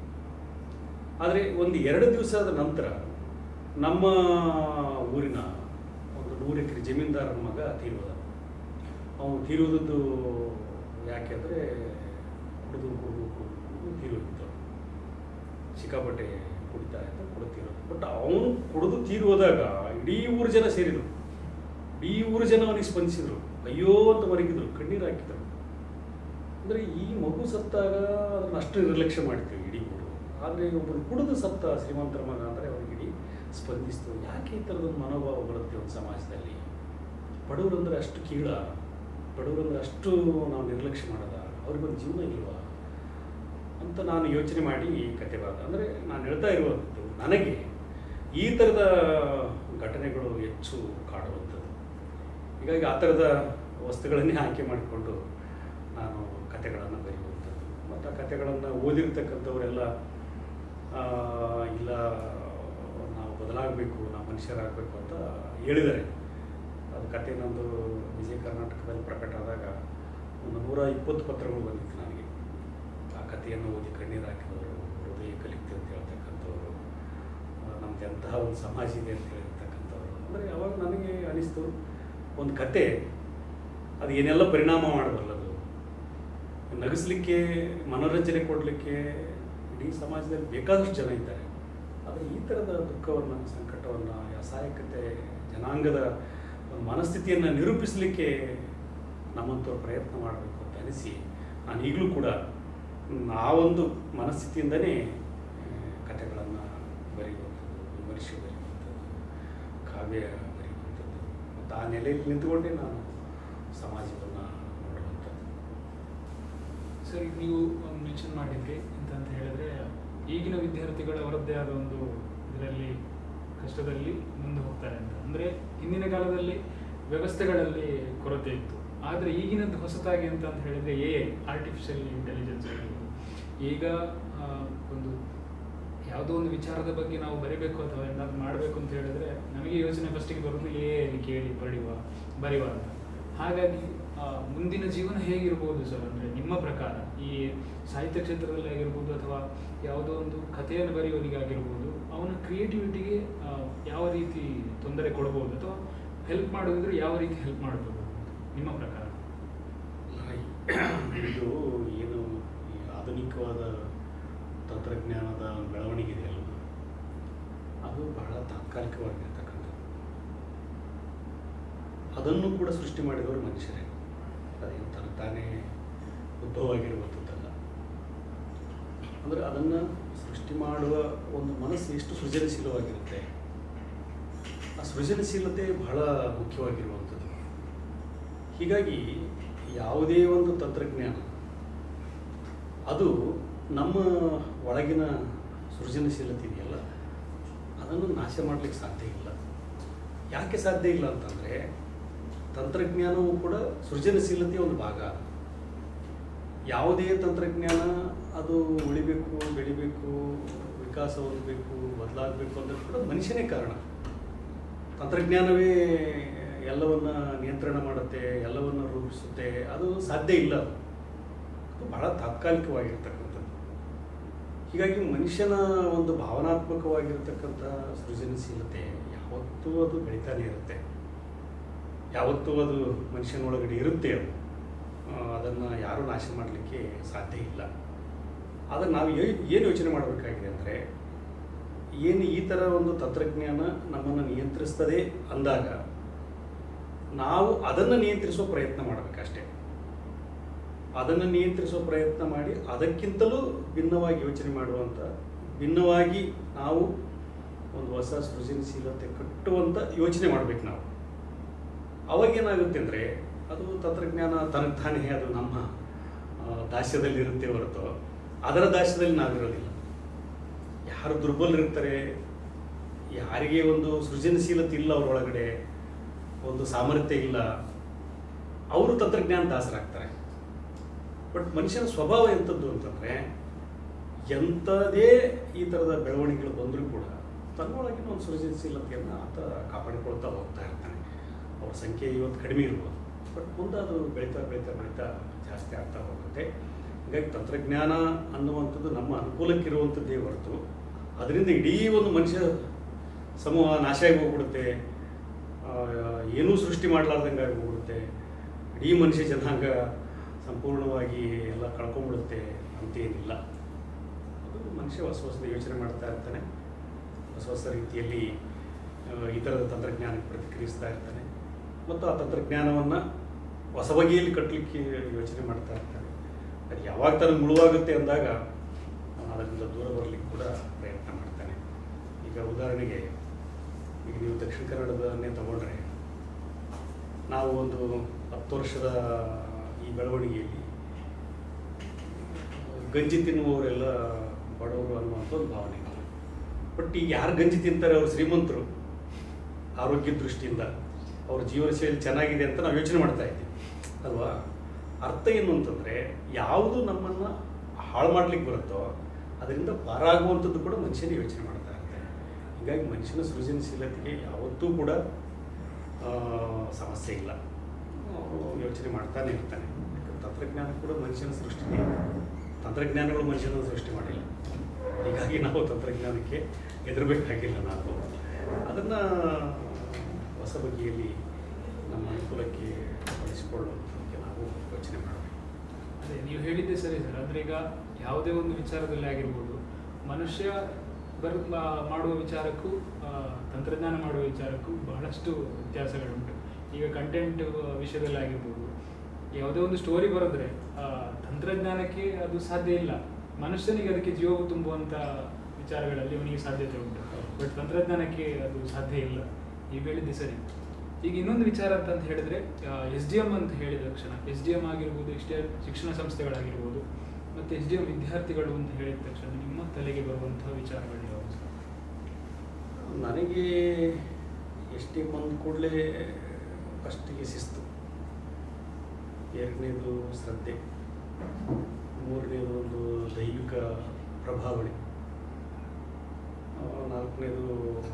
ಆದರೆ ಒಂದು ಎರಡು ದಿವಸದ ನಂತರ ನಮ್ಮ ಊರಿನ ಒಂದು ನೂರು ಎಕರೆ ಜಮೀನ್ದಾರನ ಮಗ ತೀರೋದ ಅವನು ತೀರೋದದ್ದು ಯಾಕೆಂದರೆ ಕುಡಿದು ಕುಡಿದು ಕುಡಿದು ತೀರೋಗಿತ್ತು ಸಿಕ್ಕಾಪಟ್ಟೆ ಕುಡಿತಾ ಇದ್ದ ಕುಡಿತೀರೋದು ಬಟ್ ಅವನು ಕುಡಿದು ತೀರೋದಾಗ ಇಡೀ ಊರು ಜನ ಸೇರಿದರು ಇಡೀ ಊರು ಜನ ಅವನಿಗೆ ಸ್ಪಂದಿಸಿದರು ಅಯ್ಯೋ ಅಂತ ಮರಗಿದ್ರು ಕಣ್ಣೀರು ಹಾಕಿದರು ಅಂದರೆ ಈ ಮಗು ಸತ್ತಾಗ ಅದನ್ನು ಅಷ್ಟು ನಿರ್ಲಕ್ಷ್ಯ ಮಾಡ್ತೀವಿ ಇಡೀ ಊರು ಆದರೆ ಒಬ್ಬರು ಕುಡಿದು ಸತ್ತ ಶ್ರೀಮಂತರ ಮಗ ಅಂದರೆ ಅವನಿಗೆ ಇಡೀ ಸ್ಪಂದಿಸ್ತು ಯಾಕೆ ಈ ಥರದೊಂದು ಮನೋಭಾವ ಬರುತ್ತೆ ಒಂದು ಸಮಾಜದಲ್ಲಿ ಬಡವರಂದ್ರೆ ಅಷ್ಟು ಕೀಳ ಬಡವರಂದ್ರೆ ಅಷ್ಟು ನಾವು ನಿರ್ಲಕ್ಷ್ಯ ಮಾಡೋದ ಅವ್ರಿಗೊಂದು ಜೀವನ ಇಲ್ವಾ ಅಂತ ನಾನು ಯೋಚನೆ ಮಾಡಿ ಈ ಕತೆ ಬರೆದ ಅಂದರೆ ನಾನು ಹೇಳ್ತಾ ಇರುವಂಥದ್ದು ನನಗೆ ಈ ಥರದ ಘಟನೆಗಳು ಹೆಚ್ಚು ಕಾಡುವಂಥದ್ದು ಹೀಗಾಗಿ ಆ ಥರದ ವಸ್ತುಗಳನ್ನೇ ಆಯ್ಕೆ ಮಾಡಿಕೊಂಡು ನಾನು ಕತೆಗಳನ್ನು ಬರೆಯುವಂಥದ್ದು ಮತ್ತು ಆ ಕತೆಗಳನ್ನು ಓದಿರ್ತಕ್ಕಂಥವರೆಲ್ಲ ಆ, ಇಲ್ಲ ನಾವು ಬದಲಾಗಬೇಕು ನಾವು ಮನುಷ್ಯರಾಗಬೇಕು ಅಂತ ಹೇಳಿದ್ದಾರೆ ಅದು ಕತೆ ನಂದು ವಿಜಯ ಕರ್ನಾಟಕದಲ್ಲಿ ಪ್ರಕಟ ಆದಾಗ ಒಂದು ನೂರ ಇಪ್ಪತ್ತು ಪತ್ರಗಳು ಬಂದಿತ್ತು ನನಗೆ ಆ ಕಥೆಯನ್ನು ಓದಿ ಕಣ್ಣೀರು ಹಾಕಿದವರು ಹೃದಯ ಕಲಿತೆ ಅಂತ ಹೇಳ್ತಕ್ಕಂಥವ್ರು ಆ, ನಮ್ದು ಎಂತಹ ಒಂದು ಸಮಾಜ ಇದೆ ಅಂತ ಹೇಳಿರ್ತಕ್ಕಂಥವ್ರು ಅಂದರೆ ಅವಾಗ ನನಗೆ ಅನಿಸ್ತು ಒಂದು ಕತೆ ಅದು ಏನೆಲ್ಲ ಪರಿಣಾಮ ಮಾಡಬಲ್ಲದು ನಗಿಸ್ಲಿಕ್ಕೆ ಮನೋರಂಜನೆ ಕೊಡಲಿಕ್ಕೆ ಇಡೀ ಸಮಾಜದಲ್ಲಿ ಬೇಕಾದಷ್ಟು ಜನ ಇದ್ದಾರೆ ಆದರೆ ಈ ಥರದ ದುಃಖವನ್ನು ಸಂಕಟವನ್ನು ಅಸಹಾಯಕತೆ ಜನಾಂಗದ ಒಂದು ಮನಸ್ಥಿತಿಯನ್ನು ನಿರೂಪಿಸಲಿಕ್ಕೆ ನಮ್ಮಂಥವ್ರು ಪ್ರಯತ್ನ ಮಾಡಬೇಕು ಅಂತ ಅನಿಸಿ ನಾನು ಈಗಲೂ ಕೂಡ ಆ ಒಂದು ಮನಸ್ಥಿತಿಯಿಂದನೇ ಕಥೆಗಳನ್ನು ಬರೆಯುವಂಥದ್ದು ವಿಮರ್ಶೆ ಬರೆಯುವಂಥದ್ದು ಕಾವ್ಯ ಬರೆಯುವಂಥದ್ದು ಮತ್ತು ಆ ನೆಲೆಯಲ್ಲಿ ನಿಂತುಕೊಂಡೇ ನಾನು ಸಮಾಜವನ್ನು ನೋಡುವಂಥದ್ದು ಸರಿ ನೀವು ಮೆನ್ಷನ್ ಮಾಡಿದ್ರಿ ಅಂತ ಹೇಳಿದ್ರೆ ಈಗಿನ ವಿದ್ಯಾರ್ಥಿಗಳು ಅವರದ್ದೇ ಆದ ಒಂದು ಇದರಲ್ಲಿ ಕಷ್ಟದಲ್ಲಿ ಮುಂದೆ ಹೋಗ್ತಾರೆ ಅಂತ ಅಂದ್ರೆ ಹಿಂದಿನ ಕಾಲದಲ್ಲಿ ವ್ಯವಸ್ಥೆಗಳಲ್ಲಿ ಕೊರತೆ ಇತ್ತು ಆದರೆ ಈಗಿನದ್ದು ಹೊಸತಾಗಿ ಅಂತ ಅಂತ ಹೇಳಿದ್ರೆ ಎ ಆರ್ಟಿಫಿಷಿಯಲ್ ಇಂಟೆಲಿಜೆನ್ಸ್ ಈಗ ಆ, ಒಂದು ಯಾವುದೋ ಒಂದು ವಿಚಾರದ ಬಗ್ಗೆ ನಾವು ಬರಿಬೇಕು ಅಥವಾ ಏನಾದ್ರು ಮಾಡಬೇಕು ಅಂತ ಹೇಳಿದ್ರೆ ನಮಗೆ ಯೋಚನೆ ಫಸ್ಟಿಗೆ ಬರೋದು ಎ ಕೇಳಿ ಬರೆಯುವ ಬರೆಯುವ ಅಂತ ಹಾಗಾಗಿ ಆ, ಮುಂದಿನ ಜೀವನ ಹೇಗಿರ್ಬೋದು ಸರ್ ಅಂದರೆ ನಿಮ್ಮ ಪ್ರಕಾರ ಈ ಸಾಹಿತ್ಯ ಕ್ಷೇತ್ರದಲ್ಲಿ ಆಗಿರ್ಬೋದು ಅಥವಾ ಯಾವುದೋ ಒಂದು ಕಥೆಯನ್ನು ಬರೆಯುವವನಿಗಾಗಿರ್ಬೋದು ಅವನ ಕ್ರಿಯೇಟಿವಿಟಿಗೆ ಯಾವ ರೀತಿ ತೊಂದರೆ ಕೊಡ್ಬೋದು ಅಥವಾ ಹೆಲ್ಪ್ ಮಾಡೋದಿದ್ರೆ ಯಾವ ರೀತಿ ಹೆಲ್ಪ್ ಮಾಡ್ಬೋದು ನಿಮ್ಮ ಪ್ರಕಾರ ಇದು ಏನು ಈ ಆಧುನಿಕವಾದ ತಂತ್ರಜ್ಞಾನದ ಬೆಳವಣಿಗೆ ಇದೆಯಲ್ಲ ಅದು ಬಹಳ ತಾತ್ಕಾಲಿಕವಾಗಿರ್ತಕ್ಕಂಥದ್ದು ಅದನ್ನು ಕೂಡ ಸೃಷ್ಟಿ ಮಾಡಿದವರು ಮನುಷ್ಯರೇ ಅದೇನು ತನ್ನ ತಾನೇ ಉದ್ಭವವಾಗಿರುವಂಥದ್ದಲ್ಲ ಅಂದರೆ ಅದನ್ನು ಸೃಷ್ಟಿ ಮಾಡುವ ಒಂದು ಮನಸ್ಸು ಎಷ್ಟು ಸೃಜನಶೀಲವಾಗಿರುತ್ತೆ ಆ ಸೃಜನಶೀಲತೆ ಬಹಳ ಮುಖ್ಯವಾಗಿರುವಂಥದ್ದು ಹೀಗಾಗಿ ಯಾವುದೇ ಒಂದು ತಂತ್ರಜ್ಞಾನ ಅದು ನಮ್ಮ ಒಳಗಿನ ಸೃಜನಶೀಲತೆ ಇದೆಯಲ್ಲ ಅದನ್ನು ನಾಶ ಮಾಡಲಿಕ್ಕೆ ಸಾಧ್ಯ ಇಲ್ಲ ಯಾಕೆ ಸಾಧ್ಯ ಇಲ್ಲ ಅಂತಂದರೆ ತಂತ್ರಜ್ಞಾನವೂ ಕೂಡ ಸೃಜನಶೀಲತೆಯ ಒಂದು ಭಾಗ ಯಾವುದೇ ತಂತ್ರಜ್ಞಾನ ಅದು ಉಳಿಬೇಕು ಬೆಳಿಬೇಕು ವಿಕಾಸ ಹೊಂದಬೇಕು ಬದಲಾಗಬೇಕು ಅಂದರೆ ಕೂಡ ಮನುಷ್ಯನೇ ಕಾರಣ ತಂತ್ರಜ್ಞಾನವೇ ಎಲ್ಲವನ್ನ ನಿಯಂತ್ರಣ ಮಾಡುತ್ತೆ ಎಲ್ಲವನ್ನ ರೂಪಿಸುತ್ತೆ ಅದು ಸಾಧ್ಯ ಇಲ್ಲ ಅದು ಅದು ಬಹಳ ತಾತ್ಕಾಲಿಕವಾಗಿರ್ತಕ್ಕಂಥದ್ದು ಹೀಗಾಗಿ ಮನುಷ್ಯನ ಒಂದು ಭಾವನಾತ್ಮಕವಾಗಿರ್ತಕ್ಕಂಥ ಸೃಜನಶೀಲತೆ ಯಾವತ್ತೂ ಅದು ಬೆಳೀತಾನೆ ಇರುತ್ತೆ ಯಾವತ್ತೂ ಅದು ಮನುಷ್ಯನೊಳಗಡೆ ಇರುತ್ತೆ ಅದು ಅದನ್ನು ಯಾರೂ ನಾಶ ಮಾಡಲಿಕ್ಕೆ ಸಾಧ್ಯ ಇಲ್ಲ ಆದರೆ ನಾವು ಏನು ಯೋಚನೆ ಮಾಡಬೇಕಾಗಿದೆ ಅಂದರೆ ಏನು ಈ ಥರ ಒಂದು ತಂತ್ರಜ್ಞಾನ ನಮ್ಮನ್ನು ನಿಯಂತ್ರಿಸ್ತದೆ ಅಂದಾಗ ನಾವು ಅದನ್ನು ನಿಯಂತ್ರಿಸುವ ಪ್ರಯತ್ನ ಮಾಡಬೇಕಷ್ಟೇ ಅದನ್ನು ನಿಯಂತ್ರಿಸುವ ಪ್ರಯತ್ನ ಮಾಡಿ ಅದಕ್ಕಿಂತಲೂ ಭಿನ್ನವಾಗಿ ಯೋಚನೆ ಮಾಡುವಂಥ ಭಿನ್ನವಾಗಿ ನಾವು ಒಂದು ಹೊಸ ಸೃಜನಶೀಲತೆ ಕಟ್ಟುವಂಥ ಯೋಚನೆ ಮಾಡಬೇಕು ನಾವು ಅವಾಗೇನಾಗುತ್ತೆ ಅಂದರೆ ಅದು ತಂತ್ರಜ್ಞಾನ ತನಗೆ ತಾನೇ ಅದು ನಮ್ಮ ಆ, ದಾಸ್ಯದಲ್ಲಿರುತ್ತೆ ಹೊರತು ಅದರ ದಾಸ್ಯದಲ್ಲಿ ನಾವಿರೋದಿಲ್ಲ ಯಾರು ದುರ್ಬಲರಿರ್ತಾರೆ ಯಾರಿಗೆ ಒಂದು ಸೃಜನಶೀಲತೆ ಇಲ್ಲ ಅವ್ರೊಳಗಡೆ ಒಂದು ಸಾಮರ್ಥ್ಯ ಇಲ್ಲ ಅವರು ತಂತ್ರಜ್ಞಾನ ದಾಸರಾಗ್ತಾರೆ ಬಟ್ ಮನುಷ್ಯನ ಸ್ವಭಾವ ಎಂಥದ್ದು ಅಂತಂದರೆ ಎಂಥದೇ ಈ ಥರದ ಬೆಳವಣಿಗೆಗಳು ಬಂದರೂ ಕೂಡ ತನ್ನೊಳಗಿನ ಒಂದು ಸೃಜನಶೀಲತೆಯನ್ನು ಆತ ಕಾಪಾಡಿಕೊಳ್ತಾ ಹೋಗ್ತಾ ಇರ್ತಾನೆ ಅವ್ರ ಸಂಖ್ಯೆ ಇವತ್ತು ಕಡಿಮೆ ಇರ್ಬೋದು ಬಟ್ ಮುಂದೆ ಅದು ಬೆಳೀತಾ ಬೆಳೀತಾ ಬೆಳೀತಾ ಜಾಸ್ತಿ ಆಗ್ತಾ ಹೋಗುತ್ತೆ ಹೀಗಾಗಿ ತಂತ್ರಜ್ಞಾನ ಅನ್ನುವಂಥದ್ದು ನಮ್ಮ ಅನುಕೂಲಕ್ಕಿರುವಂಥದ್ದೇ ಹೊರತು ಅದರಿಂದ ಇಡೀ ಒಂದು ಮನುಷ್ಯ ಸಮೂಹ ನಾಶ ಆಗಿ ಹೋಗ್ಬಿಡುತ್ತೆ ಆ, ಏನೂ ಸೃಷ್ಟಿ ಮಾಡಲಾರ್ದಂಗೆ ಆಗಿ ಹೋಗ್ಬಿಡುತ್ತೆ ಇಡೀ ಮನುಷ್ಯ ಜನಾಂಗ ಸಂಪೂರ್ಣವಾಗಿ ಎಲ್ಲ ಕಳ್ಕೊಂಡ್ಬಿಡುತ್ತೆ ಅಂತೇನಿಲ್ಲ ಅದು ಮನುಷ್ಯ ಹೊಸ ಹೊಸದ ಯೋಚನೆ ಮಾಡ್ತಾ ಇರ್ತಾನೆ ಹೊಸ ಹೊಸ ರೀತಿಯಲ್ಲಿ ಆ, ಈ ಥರದ ತಂತ್ರಜ್ಞಾನಕ್ಕೆ ಪ್ರತಿಕ್ರಿಯಿಸ್ತಾ ಇರ್ತಾನೆ ಮತ್ತು ಆ ತಂತ್ರಜ್ಞಾನವನ್ನು ಹೊಸ ಬಗೆಯಲ್ಲಿ ಕಟ್ಟಲಿಕ್ಕೆ ಯೋಚನೆ ಮಾಡ್ತಾ ಇರ್ತಾನೆ ಅದು ಯಾವಾಗ ತನಗೆ ಮುಳುವಾಗುತ್ತೆ ಅಂದಾಗ ಅವನು ಅದರಿಂದ ದೂರ ಬರಲಿಕ್ಕೆ ಕೂಡ ಪ್ರಯತ್ನ ಮಾಡ್ತಾನೆ ಈಗ ಉದಾಹರಣೆಗೆ ಈಗ ನೀವು ದಕ್ಷಿಣ ಕನ್ನಡದನ್ನೇ ತಗೊಂಡ್ರೆ ನಾವು ಒಂದು ಹತ್ತು ವರ್ಷದ ಈ ಬೆಳವಣಿಗೆಯಲ್ಲಿ ಗಂಜಿ ತಿನ್ನುವವರೆಲ್ಲ ಬಡವರು ಅನ್ನುವಂಥ ಒಂದು ಭಾವನೆ ಇದೆ ಬಟ್ ಈಗ ಯಾರು ಗಂಜಿ ತಿಂತಾರೆ ಅವರು ಶ್ರೀಮಂತರು ಆರೋಗ್ಯ ದೃಷ್ಟಿಯಿಂದ ಅವ್ರ ಜೀವನ ಶೈಲಿ ಚೆನ್ನಾಗಿದೆ ಅಂತ ನಾವು ಯೋಚನೆ ಮಾಡ್ತಾ ಇದ್ದೀವಿ ಅಲ್ವಾ ಅರ್ಥ ಏನು ಅಂತಂದರೆ ಯಾವುದು ನಮ್ಮನ್ನು ಹಾಳು ಮಾಡ್ಲಿಕ್ಕೆ ಬರುತ್ತೋ ಅದರಿಂದ ಪಾರಾಗುವಂಥದ್ದು ಕೂಡ ಮನುಷ್ಯನೇ ಯೋಚನೆ ಮಾಡ್ತಾ ಇರ್ತಾನೆ ಹೀಗಾಗಿ ಮನುಷ್ಯನ ಸೃಜನಶೀಲತೆಗೆ ಯಾವತ್ತೂ ಕೂಡ ಆ, ಸಮಸ್ಯೆ ಇಲ್ಲ ಅವನು ಯೋಚನೆ ಮಾಡ್ತಾನೆ ಇರ್ತಾನೆ ಯಾಕಂದ್ರೆ ತಂತ್ರಜ್ಞಾನ ಕೂಡ ಮನುಷ್ಯನ ಸೃಷ್ಟಿನೇ ತಂತ್ರಜ್ಞಾನಗಳು ಮನುಷ್ಯನ ಸೃಷ್ಟಿ ಮಾಡಿಲ್ಲ ಹೀಗಾಗಿ ನಾವು ತಂತ್ರಜ್ಞಾನಕ್ಕೆ ಹೆದರಬೇಕಾಗಿಲ್ಲ ನಾವು ಅದನ್ನು ಹೊಸ ಬಗೆಯಲ್ಲಿ ನಮ್ಮ ಅನುಕೂಲಕ್ಕೆ ಬಳಸಿಕೊಳ್ಳುವಂಥದ್ದಕ್ಕೆ ನಾವು ಯೋಚನೆ ಮಾಡಬೇಕು ಅದೇ ನೀವು ಹೇಳಿದ್ದೆ ಸರಿ ಸರ್ ಅಂದ್ರೆ ಈಗ ಯಾವುದೇ ಒಂದು ವಿಚಾರದಲ್ಲಿ ಆಗಿರ್ಬೋದು ಮನುಷ್ಯ ಬರ್ ಮಾ- ಮಾಡುವ ವಿಚಾರಕ್ಕೂ ಆ, ತಂತ್ರಜ್ಞಾನ ಮಾಡುವ ವಿಚಾರಕ್ಕೂ ಬಹಳಷ್ಟು ವ್ಯತ್ಯಾಸಗಳುಂಟು ಈಗ ಕಂಟೆಂಟ್ ವಿಷಯದಲ್ಲಿ ಆಗಿರ್ಬೋದು ಯಾವುದೇ ಒಂದು ಸ್ಟೋರಿ ಬರೆದ್ರೆ ಆ, ತಂತ್ರಜ್ಞಾನಕ್ಕೆ ಅದು ಸಾಧ್ಯ ಇಲ್ಲ ಮನುಷ್ಯನಿಗೆ ಅದಕ್ಕೆ ಜೀವ ತುಂಬುವಂಥ ವಿಚಾರಗಳಲ್ಲಿ ಅವನಿಗೆ ಸಾಧ್ಯತೆ ಉಂಟು ಬಟ್ ತಂತ್ರಜ್ಞಾನಕ್ಕೆ ಅದು ಸಾಧ್ಯ ಇಲ್ಲ ನೀವು ಹೇಳಿದ್ದೆ ಸರಿ ಈಗ ಇನ್ನೊಂದು ವಿಚಾರ ಅಂತ ಅಂತ ಹೇಳಿದ್ರೆ ಎಸ್ ಡಿ ಎಂ ಅಂತ ಹೇಳಿದ ತಕ್ಷಣ ಎಸ್ ಡಿ ಎಂ ಆಗಿರ್ಬೋದು ಎಸ್ ಡಿ ಶಿಕ್ಷಣ ಸಂಸ್ಥೆಗಳಾಗಿರ್ಬೋದು ಮತ್ತು ಎಸ್ ಡಿ ಎಂ ವಿದ್ಯಾರ್ಥಿಗಳು ಅಂತ ಹೇಳಿದ ತಕ್ಷಣ ನಿಮ್ಮ ತಲೆಗೆ ಬರುವಂತಹ ವಿಚಾರಗಳು ಯಾವುವು ಸರ್? ನನಗೆ ಎಷ್ಟೇ ಬಂದ ಕೂಡಲೇ ಫಸ್ಟಿಗೆ ಶಿಸ್ತು ಎರಡನೇದು ಶ್ರದ್ಧೆ ಮೂರನೇದು ಒಂದು ದೈವಿಕ ಪ್ರಭಾವಳಿ ಆ, ನಾಲ್ಕನೇದು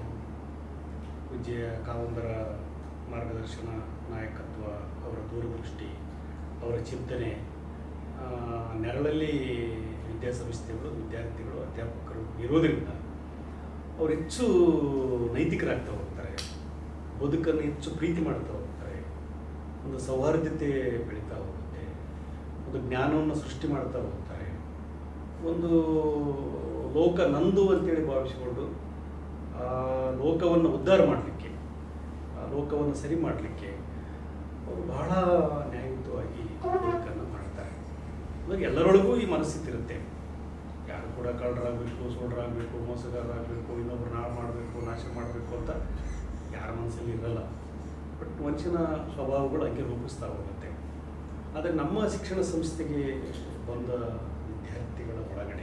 ವಿಜಯ ಕಾವಂದರ ಮಾರ್ಗದರ್ಶನ ನಾಯಕತ್ವ ಅವರ ದೂರದೃಷ್ಟಿ ಅವರ ಚಿಂತನೆ ಆ, ನೆರಳಲ್ಲಿ ವಿದ್ಯಾಸಂಸ್ಥೆಗಳು ವಿದ್ಯಾರ್ಥಿಗಳು ಅಧ್ಯಾಪಕರು ಇರೋದರಿಂದ ಅವ್ರು ಹೆಚ್ಚು ನೈತಿಕರಾಗ್ತಾ ಹೋಗ್ತಾರೆ ಬದುಕನ್ನು ಹೆಚ್ಚು ಪ್ರೀತಿ ಮಾಡ್ತಾ ಹೋಗ್ತಾರೆ ಒಂದು ಸೌಹಾರ್ದತೆ ಬೆಳೀತಾ ಹೋಗುತ್ತೆ ಒಂದು ಜ್ಞಾನವನ್ನು ಸೃಷ್ಟಿ ಮಾಡ್ತಾ ಹೋಗ್ತಾರೆ ಒಂದು ಲೋಕ ನಂದು ಅಂತೇಳಿ ಭಾವಿಸಿಕೊಂಡು ಆ ಲೋಕವನ್ನು ಉದ್ಧಾರ ಮಾಡಲಿಕ್ಕೆ ಆ ಲೋಕವನ್ನು ಸರಿ ಮಾಡಲಿಕ್ಕೆ ಅವರು ಬಹಳ ನ್ಯಾಯಯುತವಾಗಿ ಬದುಕನ್ನು ಮಾಡ್ತಾರೆ ಇವಾಗ ಎಲ್ಲರೊಳಗೂ ಈ ಮನಸ್ಥಿತಿ ಇರುತ್ತೆ ಯಾರು ಕೂಡ ಕಳ್ಳರಾಗಬೇಕು ಸೋಳರಾಗಬೇಕು ಮೋಸಗಾರರಾಗಬೇಕು ಇನ್ನೊಬ್ರು ನಾಳು ಮಾಡಬೇಕು ನಾಶ ಮಾಡಬೇಕು ಅಂತ ಯಾರ ಮನಸ್ಸಲ್ಲಿ ಇರಲ್ಲ ಬಟ್ ಮನುಷ್ಯನ ಸ್ವಭಾವಗಳು ಹಂಗೆ ರೂಪಿಸ್ತಾ ಹೋಗುತ್ತೆ ಆದರೆ ನಮ್ಮ ಶಿಕ್ಷಣ ಸಂಸ್ಥೆಗೆ ಬಂದ ವಿದ್ಯಾರ್ಥಿಗಳ ಒಳಗಡೆ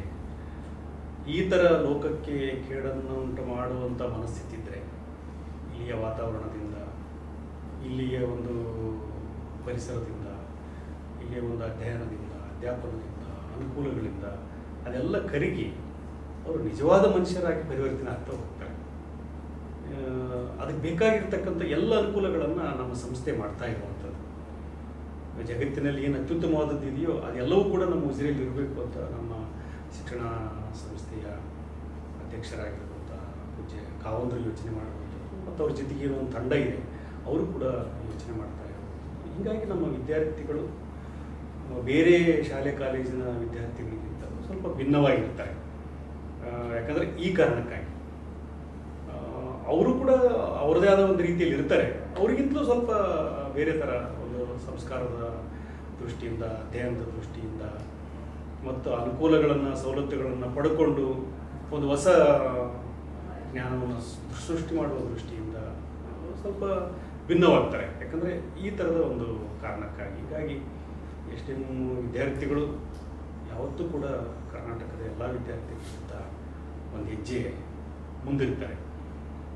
ಈ ಥರ ಲೋಕಕ್ಕೆ ಕೇಡನ್ನು ಉಂಟು ಮಾಡುವಂಥ ಮನಸ್ಥಿತಿ ಇದ್ದರೆ ಇಲ್ಲಿಯ ವಾತಾವರಣದಿಂದ ಇಲ್ಲಿಯ ಒಂದು ಪರಿಸರದಿಂದ ಇಲ್ಲಿಯ ಒಂದು ಅಧ್ಯಯನದಿಂದ ಅಧ್ಯಾಪನದಿಂದ ಅನುಕೂಲಗಳಿಂದ ಅದೆಲ್ಲ ಕರಗಿ ಅವರು ನಿಜವಾದ ಮನುಷ್ಯರಾಗಿ ಪರಿವರ್ತನೆ ಆಗ್ತಾ ಹೋಗ್ತಾರೆ ಆ, ಅದಕ್ಕೆ ಬೇಕಾಗಿರ್ತಕ್ಕಂಥ ಎಲ್ಲ ಅನುಕೂಲಗಳನ್ನು ನಮ್ಮ ಸಂಸ್ಥೆ ಮಾಡ್ತಾ ಇರುವಂಥದ್ದು ಜಗತ್ತಿನಲ್ಲಿ ಏನು ಅತ್ಯುತ್ತಮವಾದದ್ದು ಇದೆಯೋ ಅದೆಲ್ಲವೂ ಕೂಡ ನಮ್ಮ ಉಜಿರೆಯಲ್ಲಿ ಇರಬೇಕು ಅಂತ ನಮ್ಮ ಶಿಕ್ಷಣ ಸಂಸ್ಥೆಯ ಅಧ್ಯಕ್ಷರಾಗಿರುವಂಥ ಪೂಜ್ಯ ಕಾವಂದರು ಯೋಚನೆ ಮಾಡುವಂಥದ್ದು ಮತ್ತು ಅವ್ರ ಜೊತೆಗೆ ಏನೋ ಒಂದು ತಂಡ ಇದೆ ಅವರು ಕೂಡ ಯೋಚನೆ ಮಾಡ್ತಾ ಇರೋದು ಹೀಗಾಗಿ ನಮ್ಮ ವಿದ್ಯಾರ್ಥಿಗಳು ಆ, ಬೇರೆ ಶಾಲೆ ಕಾಲೇಜಿನ ವಿದ್ಯಾರ್ಥಿಗಳಿಗಿಂತ ಸ್ವಲ್ಪ ಭಿನ್ನವಾಗಿರ್ತಾರೆ ಆ, ಯಾಕಂದರೆ ಈ ಕಾರಣಕ್ಕಾಗಿ ಆ, ಅವರು ಕೂಡ ಅವ್ರದೇ ಆದ ಒಂದು ರೀತಿಯಲ್ಲಿ ಇರ್ತಾರೆ ಅವ್ರಿಗಿಂತಲೂ ಸ್ವಲ್ಪ ಬೇರೆ ಥರ ಒಂದು ಸಂಸ್ಕಾರದ ದೃಷ್ಟಿಯಿಂದ ಅಧ್ಯಯನದ ದೃಷ್ಟಿಯಿಂದ ಮತ್ತು ಅನುಕೂಲಗಳನ್ನು ಸವಲತ್ತುಗಳನ್ನು ಪಡ್ಕೊಂಡು ಒಂದು ಹೊಸ ಜ್ಞಾನವನ್ನು ಸೃಷ್ಟಿ ಮಾಡುವ ದೃಷ್ಟಿಯಿಂದ ಸ್ವಲ್ಪ ಭಿನ್ನವಾಗ್ತಾರೆ ಯಾಕಂದರೆ ಈ ಥರದ ಒಂದು ಕಾರಣಕ್ಕಾಗಿ ಹೀಗಾಗಿ ಎಷ್ಟೇನು ವಿದ್ಯಾರ್ಥಿಗಳು ಯಾವತ್ತೂ ಕೂಡ ಕರ್ನಾಟಕದ ಎಲ್ಲ ವಿದ್ಯಾರ್ಥಿಗಳಿಗಿಂತ ಒಂದು ಹೆಜ್ಜೆ ಮುಂದಿರ್ತಾರೆ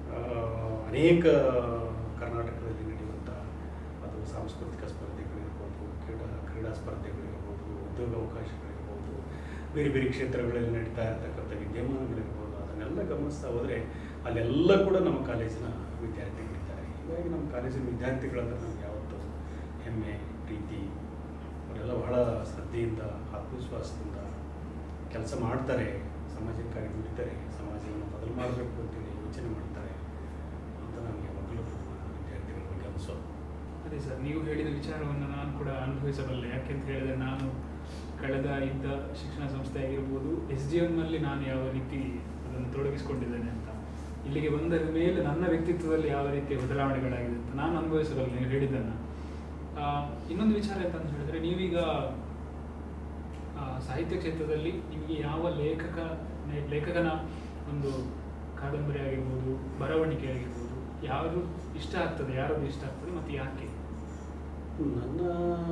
ಆ, ಅನೇಕ ಕರ್ನಾಟಕದಲ್ಲಿ ನಡೆಯುವಂಥ ಅದು ಸಾಂಸ್ಕೃತಿಕ ಸ್ಪರ್ಧೆಗಳಿರ್ಬೋದು ಕ್ರೀಡಾ ಕ್ರೀಡಾ ಸ್ಪರ್ಧೆಗಳಿರ್ಬೋದು ಉದ್ಯೋಗಾವಕಾಶಗಳಿರ್ಬೋದು ಬೇರೆ ಬೇರೆ ಕ್ಷೇತ್ರಗಳಲ್ಲಿ ನಡೀತಾ ಇರ್ತಕ್ಕಂಥ ವಿದ್ಯಮಾನಗಳಿರ್ಬೋದು ಅದನ್ನೆಲ್ಲ ಗಮನಿಸ್ತಾ ಹೋದರೆ ಅಲ್ಲೆಲ್ಲ ಕೂಡ ನಮ್ಮ ಕಾಲೇಜಿನ ವಿದ್ಯಾರ್ಥಿಗಳಿದ್ದಾರೆ ಹೀಗಾಗಿ ನಮ್ಮ ಕಾಲೇಜಿನ ವಿದ್ಯಾರ್ಥಿಗಳಂದ್ರೆ ನಮ್ಗೆ ಯಾವತ್ತೂ ಹೆಮ್ಮೆ ಪ್ರೀತಿ ಅವರೆಲ್ಲ ಬಹಳ ಶ್ರದ್ಧೆಯಿಂದ ಆತ್ಮವಿಶ್ವಾಸದಿಂದ ಕೆಲಸ ಮಾಡ್ತಾರೆ ಸಮಾಜಕ್ಕಾಗಿ ದುಡಿತಾರೆ ಸಮಾಜವನ್ನು ಬದಲು ಮಾಡಬೇಕು ಅಂತೇಳಿ ಯೋಚನೆ ಮಾಡ್ತಾರೆ ಅಂತ ನಮಗೆ ಯಾವಾಗಲೂ ನಮ್ಮ ವಿದ್ಯಾರ್ಥಿಗಳ ಬಗ್ಗೆ ಅನಿಸೋದು ಅದೇ ಸರ್ ನೀವು ಹೇಳಿದ ವಿಚಾರವನ್ನು ನಾನು ಕೂಡ ಅನುಭವಿಸಬಲ್ಲೆ ಯಾಕೆಂತ ಹೇಳಿದ್ರೆ ನಾನು ಕಳೆದ ಇದ್ದ ಶಿಕ್ಷಣ ಸಂಸ್ಥೆ ಆಗಿರ್ಬೋದು ಎಸ್ ಡಿ ಎಮ್ನಲ್ಲಿ ನಾನು ಯಾವ ರೀತಿ ಅದನ್ನು ತೊಡಗಿಸಿಕೊಂಡಿದ್ದೇನೆ ಅಂತ ಇಲ್ಲಿಗೆ ಬಂದ ಮೇಲೆ ನನ್ನ ವ್ಯಕ್ತಿತ್ವದಲ್ಲಿ ಯಾವ ರೀತಿಯ ಬದಲಾವಣೆಗಳಾಗಿದೆ ಅಂತ ನಾನು ಅನುಭವಿಸಬಲ್ಲೆ ನೀವು ಹೇಳಿದ್ದನ್ನು ಆ, ಇನ್ನೊಂದು ವಿಚಾರ ಅಂತ ಅಂತ ಹೇಳಿದ್ರೆ ನೀವೀಗ ಆ, ಸಾಹಿತ್ಯ ಕ್ಷೇತ್ರದಲ್ಲಿ ನಿಮಗೆ ಯಾವ ಲೇಖಕ ನೇ- ಲೇಖಕನ ಒಂದು ಕಾದಂಬರಿ ಆಗಿರ್ಬೋದು ಬರವಣಿಗೆ ಆಗಿರ್ಬೋದು ಯಾರು ಇಷ್ಟ ಆಗ್ತದೆ ಯಾರದು ಇಷ್ಟ ಆಗ್ತದೆ ಮತ್ತು ಯಾಕೆ ನನ್ನ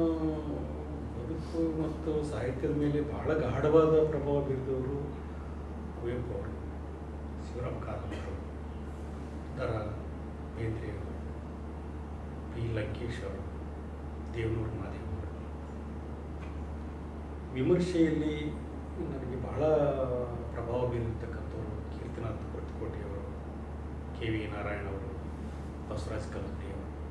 ಬದುಕು ಮತ್ತು ಸಾಹಿತ್ಯದ ಮೇಲೆ ಬಹಳ ಗಾಢವಾದ ಪ್ರಭಾವ ಬೀರಿದವರು ಕುವೆಂಪು ಅವರು ಶಿವರಾಮ್ ಕಾರಂತರು ದರ ಬೇಂದ್ರೆಯವರು ಪಿ ಲಂಕೇಶ್ ಅವರು ದೇವನೂರು ಮಾದೇವ್ ಅವರು ವಿಮರ್ಶೆಯಲ್ಲಿ ನನಗೆ ಬಹಳ ಪ್ರಭಾವ ಬೀರಿರ್ತಕ್ಕಂಥವ್ರು ಕೀರ್ತನಾಥ್ ಕೊಟ್ಟಕೋಟೆಯವರು ಕೆ ವಿ ನಾರಾಯಣ ಅವರು ಬಸವರಾಜ್ ಕಲಂಡಿಯವರು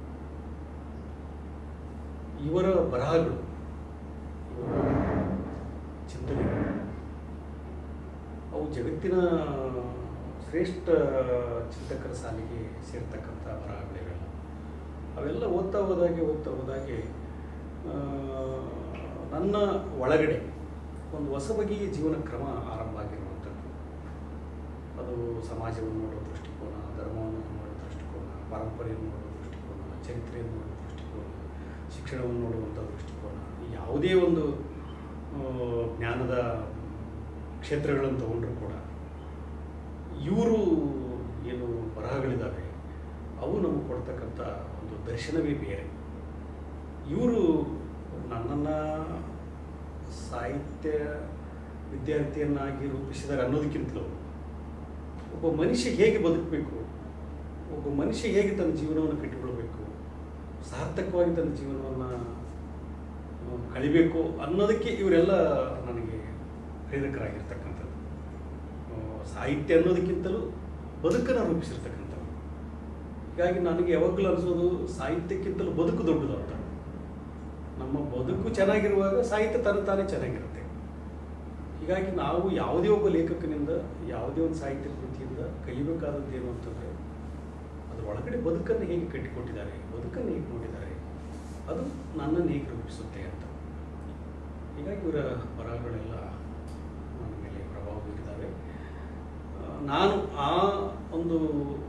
ಇವರ ಬರಹಗಳು ಇವರ ಚಿಂತನೆಗಳು ಅವು ಜಗತ್ತಿನ ಶ್ರೇಷ್ಠ ಚಿಂತಕರ ಸಾಲಿಗೆ ಸೇರ್ತಕ್ಕಂಥ ಬರಹಗಳಿವೆಲ್ಲ ಅವೆಲ್ಲ ಓದ್ತಾ ಹೋದಾಗೆ ಓದ್ತಾ ಹೋದಾಗೆ ಆ, ನನ್ನ ಒಳಗಡೆ ಒಂದು ಹೊಸ ಬಗೆಯ ಜೀವನ ಕ್ರಮ ಆರಂಭ ಆಗಿರುವಂಥದ್ದು ಅದು ಸಮಾಜವನ್ನು ನೋಡೋ ದೃಷ್ಟಿಕೋನ ಧರ್ಮವನ್ನು ನೋಡೋ ದೃಷ್ಟಿಕೋನ ಪರಂಪರೆಯನ್ನು ನೋಡೋ ದೃಷ್ಟಿಕೋನ ಚರಿತ್ರೆಯನ್ನು ನೋಡೋ ದೃಷ್ಟಿಕೋನ ಶಿಕ್ಷಣವನ್ನು ನೋಡುವಂಥ ದೃಷ್ಟಿಕೋನ ಯಾವುದೇ ಒಂದು ಆ, ಜ್ಞಾನದ ಕ್ಷೇತ್ರಗಳನ್ನು ತಗೊಂಡ್ರೂ ಕೂಡ ಇವರು ಏನು ಬರಹಗಳಿದ್ದಾವೆ ಅವು ನಮಗೆ ಕೊಡ್ತಕ್ಕಂಥ ಒಂದು ದರ್ಶನವೇ ಬೇರೆ ಇವರು ನನ್ನನ್ನು ಸಾಹಿತ್ಯ ವಿದ್ಯಾರ್ಥಿಯನ್ನಾಗಿ ರೂಪಿಸಿದ್ದಾರೆ ಅನ್ನೋದಕ್ಕಿಂತಲೂ ಒಬ್ಬ ಮನುಷ್ಯ ಹೇಗೆ ಬದುಕಬೇಕು ಒಬ್ಬ ಮನುಷ್ಯ ಹೇಗೆ ತನ್ನ ಜೀವನವನ್ನು ಕಟ್ಟಿಕೊಳ್ಬೇಕು ಸಾರ್ಥಕವಾಗಿ ತನ್ನ ಜೀವನವನ್ನು ಆ, ಕಳಿಬೇಕು ಅನ್ನೋದಕ್ಕೆ ಇವರೆಲ್ಲ ನನಗೆ ಪ್ರೇರಕರಾಗಿರ್ತಕ್ಕಂಥದ್ದು ಆ, ಸಾಹಿತ್ಯ ಅನ್ನೋದಕ್ಕಿಂತಲೂ ಬದುಕನ್ನು ರೂಪಿಸಿರ್ತಕ್ಕಂಥದ್ದು ಹೀಗಾಗಿ ನನಗೆ ಯಾವಾಗಲೂ ಅನಿಸೋದು ಸಾಹಿತ್ಯಕ್ಕಿಂತಲೂ ಬದುಕು ದೊಡ್ಡದು ಅಂತ ನಮ್ಮ ಬದುಕು ಚೆನ್ನಾಗಿರುವಾಗ ಸಾಹಿತ್ಯ ತನ್ನ ತಾನೇ ಚೆನ್ನಾಗಿರುತ್ತೆ ಹೀಗಾಗಿ ನಾವು ಯಾವುದೇ ಒಬ್ಬ ಲೇಖಕನಿಂದ ಯಾವುದೇ ಒಂದು ಸಾಹಿತ್ಯ ಕೃತಿಯಿಂದ ಕಲಿಬೇಕಾದದ್ದು ಏನು ಅಂತಂದರೆ ಅದ್ರ ಒಳಗಡೆ ಬದುಕನ್ನು ಹೇಗೆ ಕಟ್ಟಿಕೊಟ್ಟಿದ್ದಾರೆ ಬದುಕನ್ನು ಹೇಗೆ ನೋಡಿದ್ದಾರೆ ಅದು ನನ್ನನ್ನು ಹೇಗೆ ರೂಪಿಸುತ್ತೆ ಅಂತ ಹೀಗಾಗಿ ಇವರ ಬರಹಗಳೆಲ್ಲ ನನ್ನ ಮೇಲೆ ಪ್ರಭಾವ ಬೀರಿದ್ದಾವೆ ಆ, ನಾನು ಆ ಒಂದು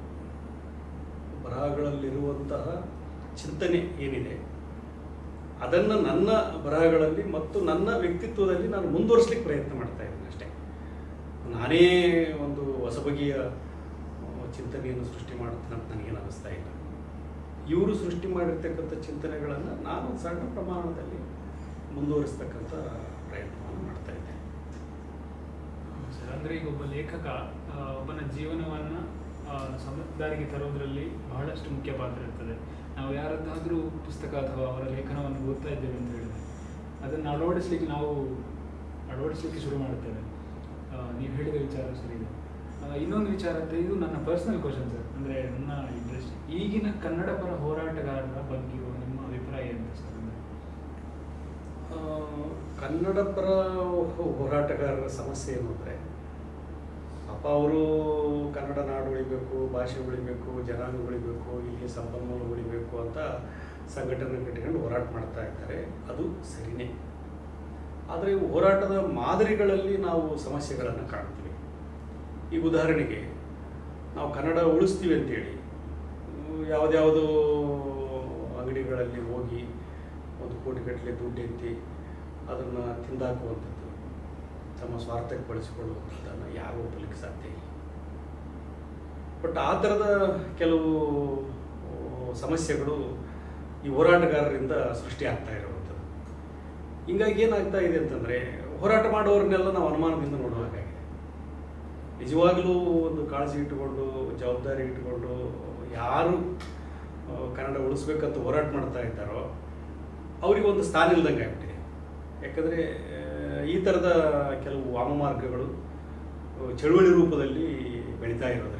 ಬರಹಗಳಲ್ಲಿರುವಂತಹ ಚಿಂತನೆ ಏನಿದೆ ಅದನ್ನು ನನ್ನ ಬರಹಗಳಲ್ಲಿ ಮತ್ತು ನನ್ನ ವ್ಯಕ್ತಿತ್ವದಲ್ಲಿ ನಾನು ಮುಂದುವರಿಸ್ಲಿಕ್ಕೆ ಪ್ರಯತ್ನ ಮಾಡ್ತಾ ಇದ್ದೀನಿ ಅಷ್ಟೇ ನಾನೇ ಒಂದು ಹೊಸ ಬಗೆಯ ಆ, ಚಿಂತನೆಯನ್ನು ಸೃಷ್ಟಿ ಮಾಡುತ್ತೇನೆ ಅಂತ ನನಗೇನು ಅನಿಸ್ತಾ ಇಲ್ಲ ಇವರು ಸೃಷ್ಟಿ ಮಾಡಿರ್ತಕ್ಕಂಥ ಚಿಂತನೆಗಳನ್ನು ನಾನು ಒಂದು ಸಣ್ಣ ಪ್ರಮಾಣದಲ್ಲಿ ಮುಂದುವರಿಸ್ತಕ್ಕಂಥ ಪ್ರಯತ್ನವನ್ನು ಮಾಡ್ತಾ ಇದ್ದೇನೆ ಸರ್ ಅಂದರೆ ಈಗ ಒಬ್ಬ ಲೇಖಕ ಆ, ಒಬ್ಬನ ಜೀವನವನ್ನ ಆ, ಸಮದಾರಿಗೆ ತರೋದ್ರಲ್ಲಿ ಬಹಳಷ್ಟು ಮುಖ್ಯ ಪಾತ್ರ ಇರ್ತದೆ ನಾವು ಯಾರದ್ದಾದರೂ ಪುಸ್ತಕ ಅಥವಾ ಅವರ ಲೇಖನವನ್ನು ಓದ್ತಾ ಇದ್ದೇವೆ ಅಂತ ಹೇಳಿದ್ರೆ ಅದನ್ನು ಅಳವಡಿಸ್ಲಿಕ್ಕೆ ನಾವು ಅಳವಡಿಸ್ಲಿಕ್ಕೆ ಶುರು ಮಾಡುತ್ತೇವೆ ಆ, ನೀವು ಹೇಳಿದ ವಿಚಾರ ಸರಿ ಇದೆ ಆ, ಇನ್ನೊಂದು ವಿಚಾರ ಅಂತ ಇದು ನನ್ನ ಪರ್ಸನಲ್ ಕ್ವಶನ್ ಸರ್ ಅಂದರೆ ನನ್ನ ಇಂಟ್ರೆಸ್ಟ್ ಈಗಿನ ಕನ್ನಡ ಪರ ಹೋರಾಟಗಾರರ ಬಗ್ಗೆ ಇರುವ ನಿಮ್ಮ ಅಭಿಪ್ರಾಯ ಏನು ಸರ್ ಅಂದ್ರೆ ಆ, ಕನ್ನಡ ಪರ ಹೋರಾಟಗಾರರ ಸಮಸ್ಯೆ ಏನು ಅಂದರೆ ಪಾಪ ಅವರು ಕನ್ನಡ ನಾಡು ಉಳಿಬೇಕು ಭಾಷೆ ಉಳಿಬೇಕು ಜನಾಂಗ ಉಳಿಬೇಕು ಇಲ್ಲಿ ಸಂಪನ್ಮೂಲ ಉಳಿಬೇಕು ಅಂತ ಸಂಘಟನೆ ಕಟ್ಟಿಕೊಂಡು ಹೋರಾಟ ಮಾಡ್ತಾ ಇರ್ತಾರೆ ಅದು ಸರಿನೇ ಆದರೆ ಹೋರಾಟದ ಮಾದರಿಗಳಲ್ಲಿ ನಾವು ಸಮಸ್ಯೆಗಳನ್ನು ಕಾಣ್ತೀವಿ ಈಗ ಉದಾಹರಣೆಗೆ ನಾವು ಕನ್ನಡ ಉಳಿಸ್ತೀವಿ ಅಂತೇಳಿ ಹ್ಮ್, ಯಾವುದ್ಯಾವುದೋ ಅಂಗಡಿಗಳಲ್ಲಿ ಹೋಗಿ ಒಂದು ಕೋಟಿಗಟ್ಟಲೆ ದುಡ್ಡು ಎತ್ತಿ ಅದನ್ನು ತಿಂದಾಕುವಂಥದ್ದು ತಮ್ಮ ಸ್ವಾರ್ಥಕ್ಕೆ ಬಳಸಿಕೊಳ್ಳುವಂಥದ್ದನ್ನು ಯಾರೂ ಒಪ್ಪಲಿಕ್ಕೆ ಸಾಧ್ಯ ಇಲ್ಲ ಬಟ್ ಆ ಥರದ ಕೆಲವು ಆ, ಸಮಸ್ಯೆಗಳು ಈ ಹೋರಾಟಗಾರರಿಂದ ಸೃಷ್ಟಿ ಆಗ್ತಾ ಇರುವಂಥದ್ದು ಹಿಂಗಾಗಿ ಏನಾಗ್ತಾ ಇದೆ ಅಂತಂದರೆ ಹೋರಾಟ ಮಾಡುವವ್ರನ್ನೆಲ್ಲ ನಾವು ಅನುಮಾನದಿಂದ ನೋಡುವ ಹಾಗಾಗಿದೆ ನಿಜವಾಗಲೂ ಒಂದು ಕಾಳಜಿ ಇಟ್ಟುಕೊಂಡು ಜವಾಬ್ದಾರಿ ಇಟ್ಟುಕೊಂಡು ಯಾರು ಆ, ಕನ್ನಡ ಉಳಿಸ್ಬೇಕಂತ ಹೋರಾಟ ಮಾಡ್ತಾ ಇದ್ದಾರೋ ಅವರಿಗೆ ಒಂದು ಸ್ಥಾನ ಇಲ್ದಂಗೆ ಆಗ್ಬಿಟ್ಟಿದೆ ಯಾಕಂದರೆ ಈ ಥರದ ಕೆಲವು ವಾಮಮಾರ್ಗಗಳು ಆ, ಚಳುವಳಿ ರೂಪದಲ್ಲಿ ಬೆಳೀತಾ ಇರೋದ್ರಿಂದ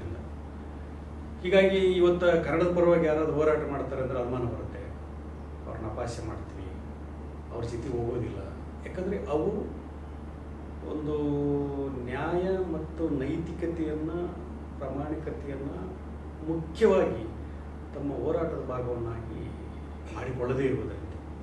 ಹೀಗಾಗಿ ಇವತ್ತು ಕನ್ನಡದ ಪರವಾಗಿ ಯಾರಾದ್ರು ಹೋರಾಟ ಮಾಡ್ತಾರೆ ಅಂದರೆ ಅನುಮಾನ ಬರುತ್ತೆ ಅವ್ರನ್ನ ಅಪಾಸ್ಯ ಮಾಡ್ತೀವಿ ಅವ್ರ ಜೊತೆ ಹೋಗೋದಿಲ್ಲ ಯಾಕಂದರೆ ಅವರು ಒಂದು ನ್ಯಾಯ ಮತ್ತು ನೈತಿಕತೆಯನ್ನು ಪ್ರಾಮಾಣಿಕತೆಯನ್ನು ಮುಖ್ಯವಾಗಿ ತಮ್ಮ ಹೋರಾಟದ ಭಾಗವನ್ನಾಗಿ ಮಾಡಿಕೊಳ್ಳದೇ ಇರುವುದರಿಂದ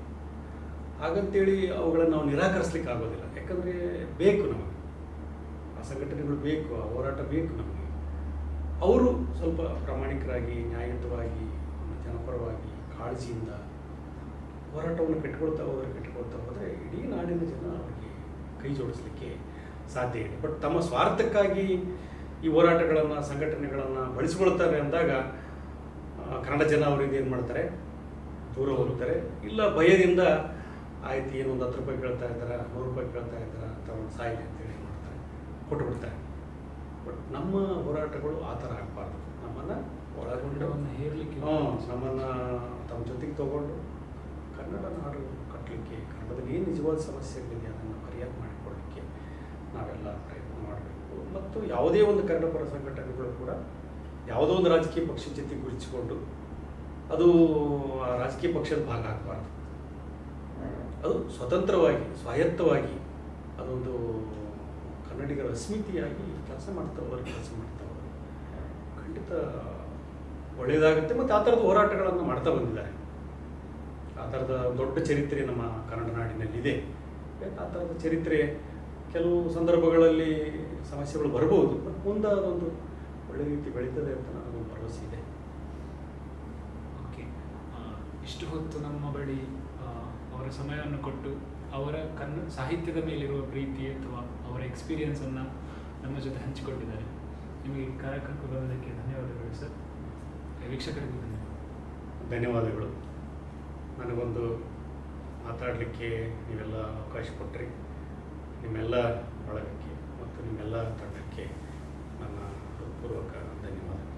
ಹಾಗಂತೇಳಿ ಅವುಗಳನ್ನು ನಾವು ನಿರಾಕರಿಸ್ಲಿಕ್ಕೆ ಆಗೋದಿಲ್ಲ ಯಾಕಂದರೆ ಬೇಕು ನಮಗೆ ಆ ಸಂಘಟನೆಗಳು ಬೇಕು ಆ ಹೋರಾಟ ಬೇಕು ನಮಗೆ ಅವರು ಸ್ವಲ್ಪ ಪ್ರಾಮಾಣಿಕರಾಗಿ ನ್ಯಾಯಯುತವಾಗಿ ಜನಪರವಾಗಿ ಕಾಳಜಿಯಿಂದ ಹೋರಾಟವನ್ನು ಕಟ್ಟಿಕೊಳ್ತಾ ಹೋದರೆ ಕಟ್ಟಿಕೊಳ್ತಾ ಹೋದರೆ ಇಡೀ ನಾಡಿನ ಜನ ಅವರಿಗೆ ಕೈ ಜೋಡಿಸ್ಲಿಕ್ಕೆ ಸಾಧ್ಯ ಇದೆ ಬಟ್ ತಮ್ಮ ಸ್ವಾರ್ಥಕ್ಕಾಗಿ ಈ ಹೋರಾಟಗಳನ್ನು ಸಂಘಟನೆಗಳನ್ನು ಬಳಸಿಕೊಳ್ತಾರೆ ಅಂದಾಗ ಆ, ಕನ್ನಡ ಜನ ಅವರಿಂದ ಏನು ಮಾಡ್ತಾರೆ ದೂರ ಹೋಗ್ತಾರೆ ಇಲ್ಲ ಭಯದಿಂದ ಆಯ್ತು ಏನು ಒಂದು ಹತ್ತು ರೂಪಾಯಿ ಕೇಳ್ತಾ ಇದ್ದಾರೆ ನೂರು ರೂಪಾಯಿ ಕೇಳ್ತಾ ಇದ್ದಾರೆ ಅಥವಾ ಒಂದು ಸಾಯಿಲಿ ಅಂತೇಳಿ ಏನು ಮಾಡ್ತಾರೆ ಕೊಟ್ಟು ಬಿಡ್ತಾರೆ ಬಟ್ ನಮ್ಮ ಹೋರಾಟಗಳು ಆ ಥರ ಆಗಬಾರ್ದು ನಮ್ಮನ್ನು ಒಳಗೊಂಡು ಕನ್ನಡವನ್ನು ಹೇರ್ಲಿಕ್ಕೆ ಹ್ಮ್, ನಮ್ಮನ್ನು ತಮ್ಮ ಜೊತೆಗೆ ತಗೊಂಡು ಕನ್ನಡ ನಾಡು ಕಟ್ಟಲಿಕ್ಕೆ ಕನ್ನಡದಲ್ಲಿ ಏನು ನಿಜವಾದ ಸಮಸ್ಯೆಗಳಿದೆ ಅದನ್ನು ಪರಿಹಾರ ಮಾಡಿಕೊಳ್ಳಲಿಕ್ಕೆ ನಾವೆಲ್ಲ ಪ್ರಯತ್ನ ಮಾಡಬೇಕು ಮತ್ತು ಯಾವುದೇ ಒಂದು ಕನ್ನಡ ಪರ ಸಂಘಟನೆಗಳು ಕೂಡ ಯಾವುದೋ ಒಂದು ರಾಜಕೀಯ ಪಕ್ಷದ ಜೊತೆ ಗುರುತಿಸಿಕೊಂಡು ಅದು ಆ ರಾಜಕೀಯ ಪಕ್ಷದ ಭಾಗ ಆಗಬಾರ್ದು ಅದು ಸ್ವತಂತ್ರವಾಗಿ ಸ್ವಾಯತ್ತವಾಗಿ ಅದೊಂದು ಕನ್ನಡಿಗರ ಅಸ್ಮಿತೆಯಾಗಿ ಕೆಲಸ ಮಾಡ್ತಾ ಹೋದ್ರೆ ಕೆಲಸ ಮಾಡ್ತಾ ಹೋದ್ರೆ ಖಂಡಿತ ಒಳ್ಳೆಯದಾಗುತ್ತೆ ಮತ್ತು ಆ ಥರದ ಹೋರಾಟಗಳನ್ನು ಮಾಡ್ತಾ ಬಂದಿದ್ದಾರೆ ಆ ಥರದ ದೊಡ್ಡ ಚರಿತ್ರೆ ನಮ್ಮ ಕನ್ನಡ ನಾಡಿನಲ್ಲಿದೆ ಆ ಥರದ ಚರಿತ್ರೆ ಕೆಲವು ಸಂದರ್ಭಗಳಲ್ಲಿ ಸಮಸ್ಯೆಗಳು ಬರ್ಬೋದು ಬಟ್ ಮುಂದೆ ಅದೊಂದು ಒಳ್ಳೆ ರೀತಿ ಬೆಳೀತದೆ ಅಂತ ನನಗೊಂದು ಭರವಸೆ ಇದೆ ಓಕೆ ಆ, ಇಷ್ಟು ಹೊತ್ತು ನಮ್ಮ ಬಳಿ ಆ, ಅವರ ಸಮಯವನ್ನು ಕೊಟ್ಟು ಅವರ ಕನ್ನಡ ಸಾಹಿತ್ಯದ ಮೇಲಿರುವ ಪ್ರೀತಿ ಅಥವಾ ಅವರ ಎಕ್ಸ್ಪೀರಿಯನ್ಸನ್ನು ನಮ್ಮ ಜೊತೆ ಹಂಚಿಕೊಂಡಿದ್ದಾರೆ ನಿಮಗೆ ಈ ಕಾರ್ಯಕ್ರಮಕ್ಕೆ ಬರೋದಕ್ಕೆ ಧನ್ಯವಾದಗಳು ಸರ್ ವೀಕ್ಷಕರಿಗೂ ಧನ್ಯವಾದ ಧನ್ಯವಾದಗಳು ನನಗೊಂದು ಮಾತಾಡಲಿಕ್ಕೆ ನೀವೆಲ್ಲ ಅವಕಾಶ ಕೊಟ್ಟರಿ ನಿಮ್ಮೆಲ್ಲ ಬಳಗಕ್ಕೆ ಮತ್ತು ನಿಮ್ಮೆಲ್ಲ ತಂಡಕ್ಕೆ ನನ್ನ ಹೃತ್ಪೂರ್ವಕ ಧನ್ಯವಾದಗಳು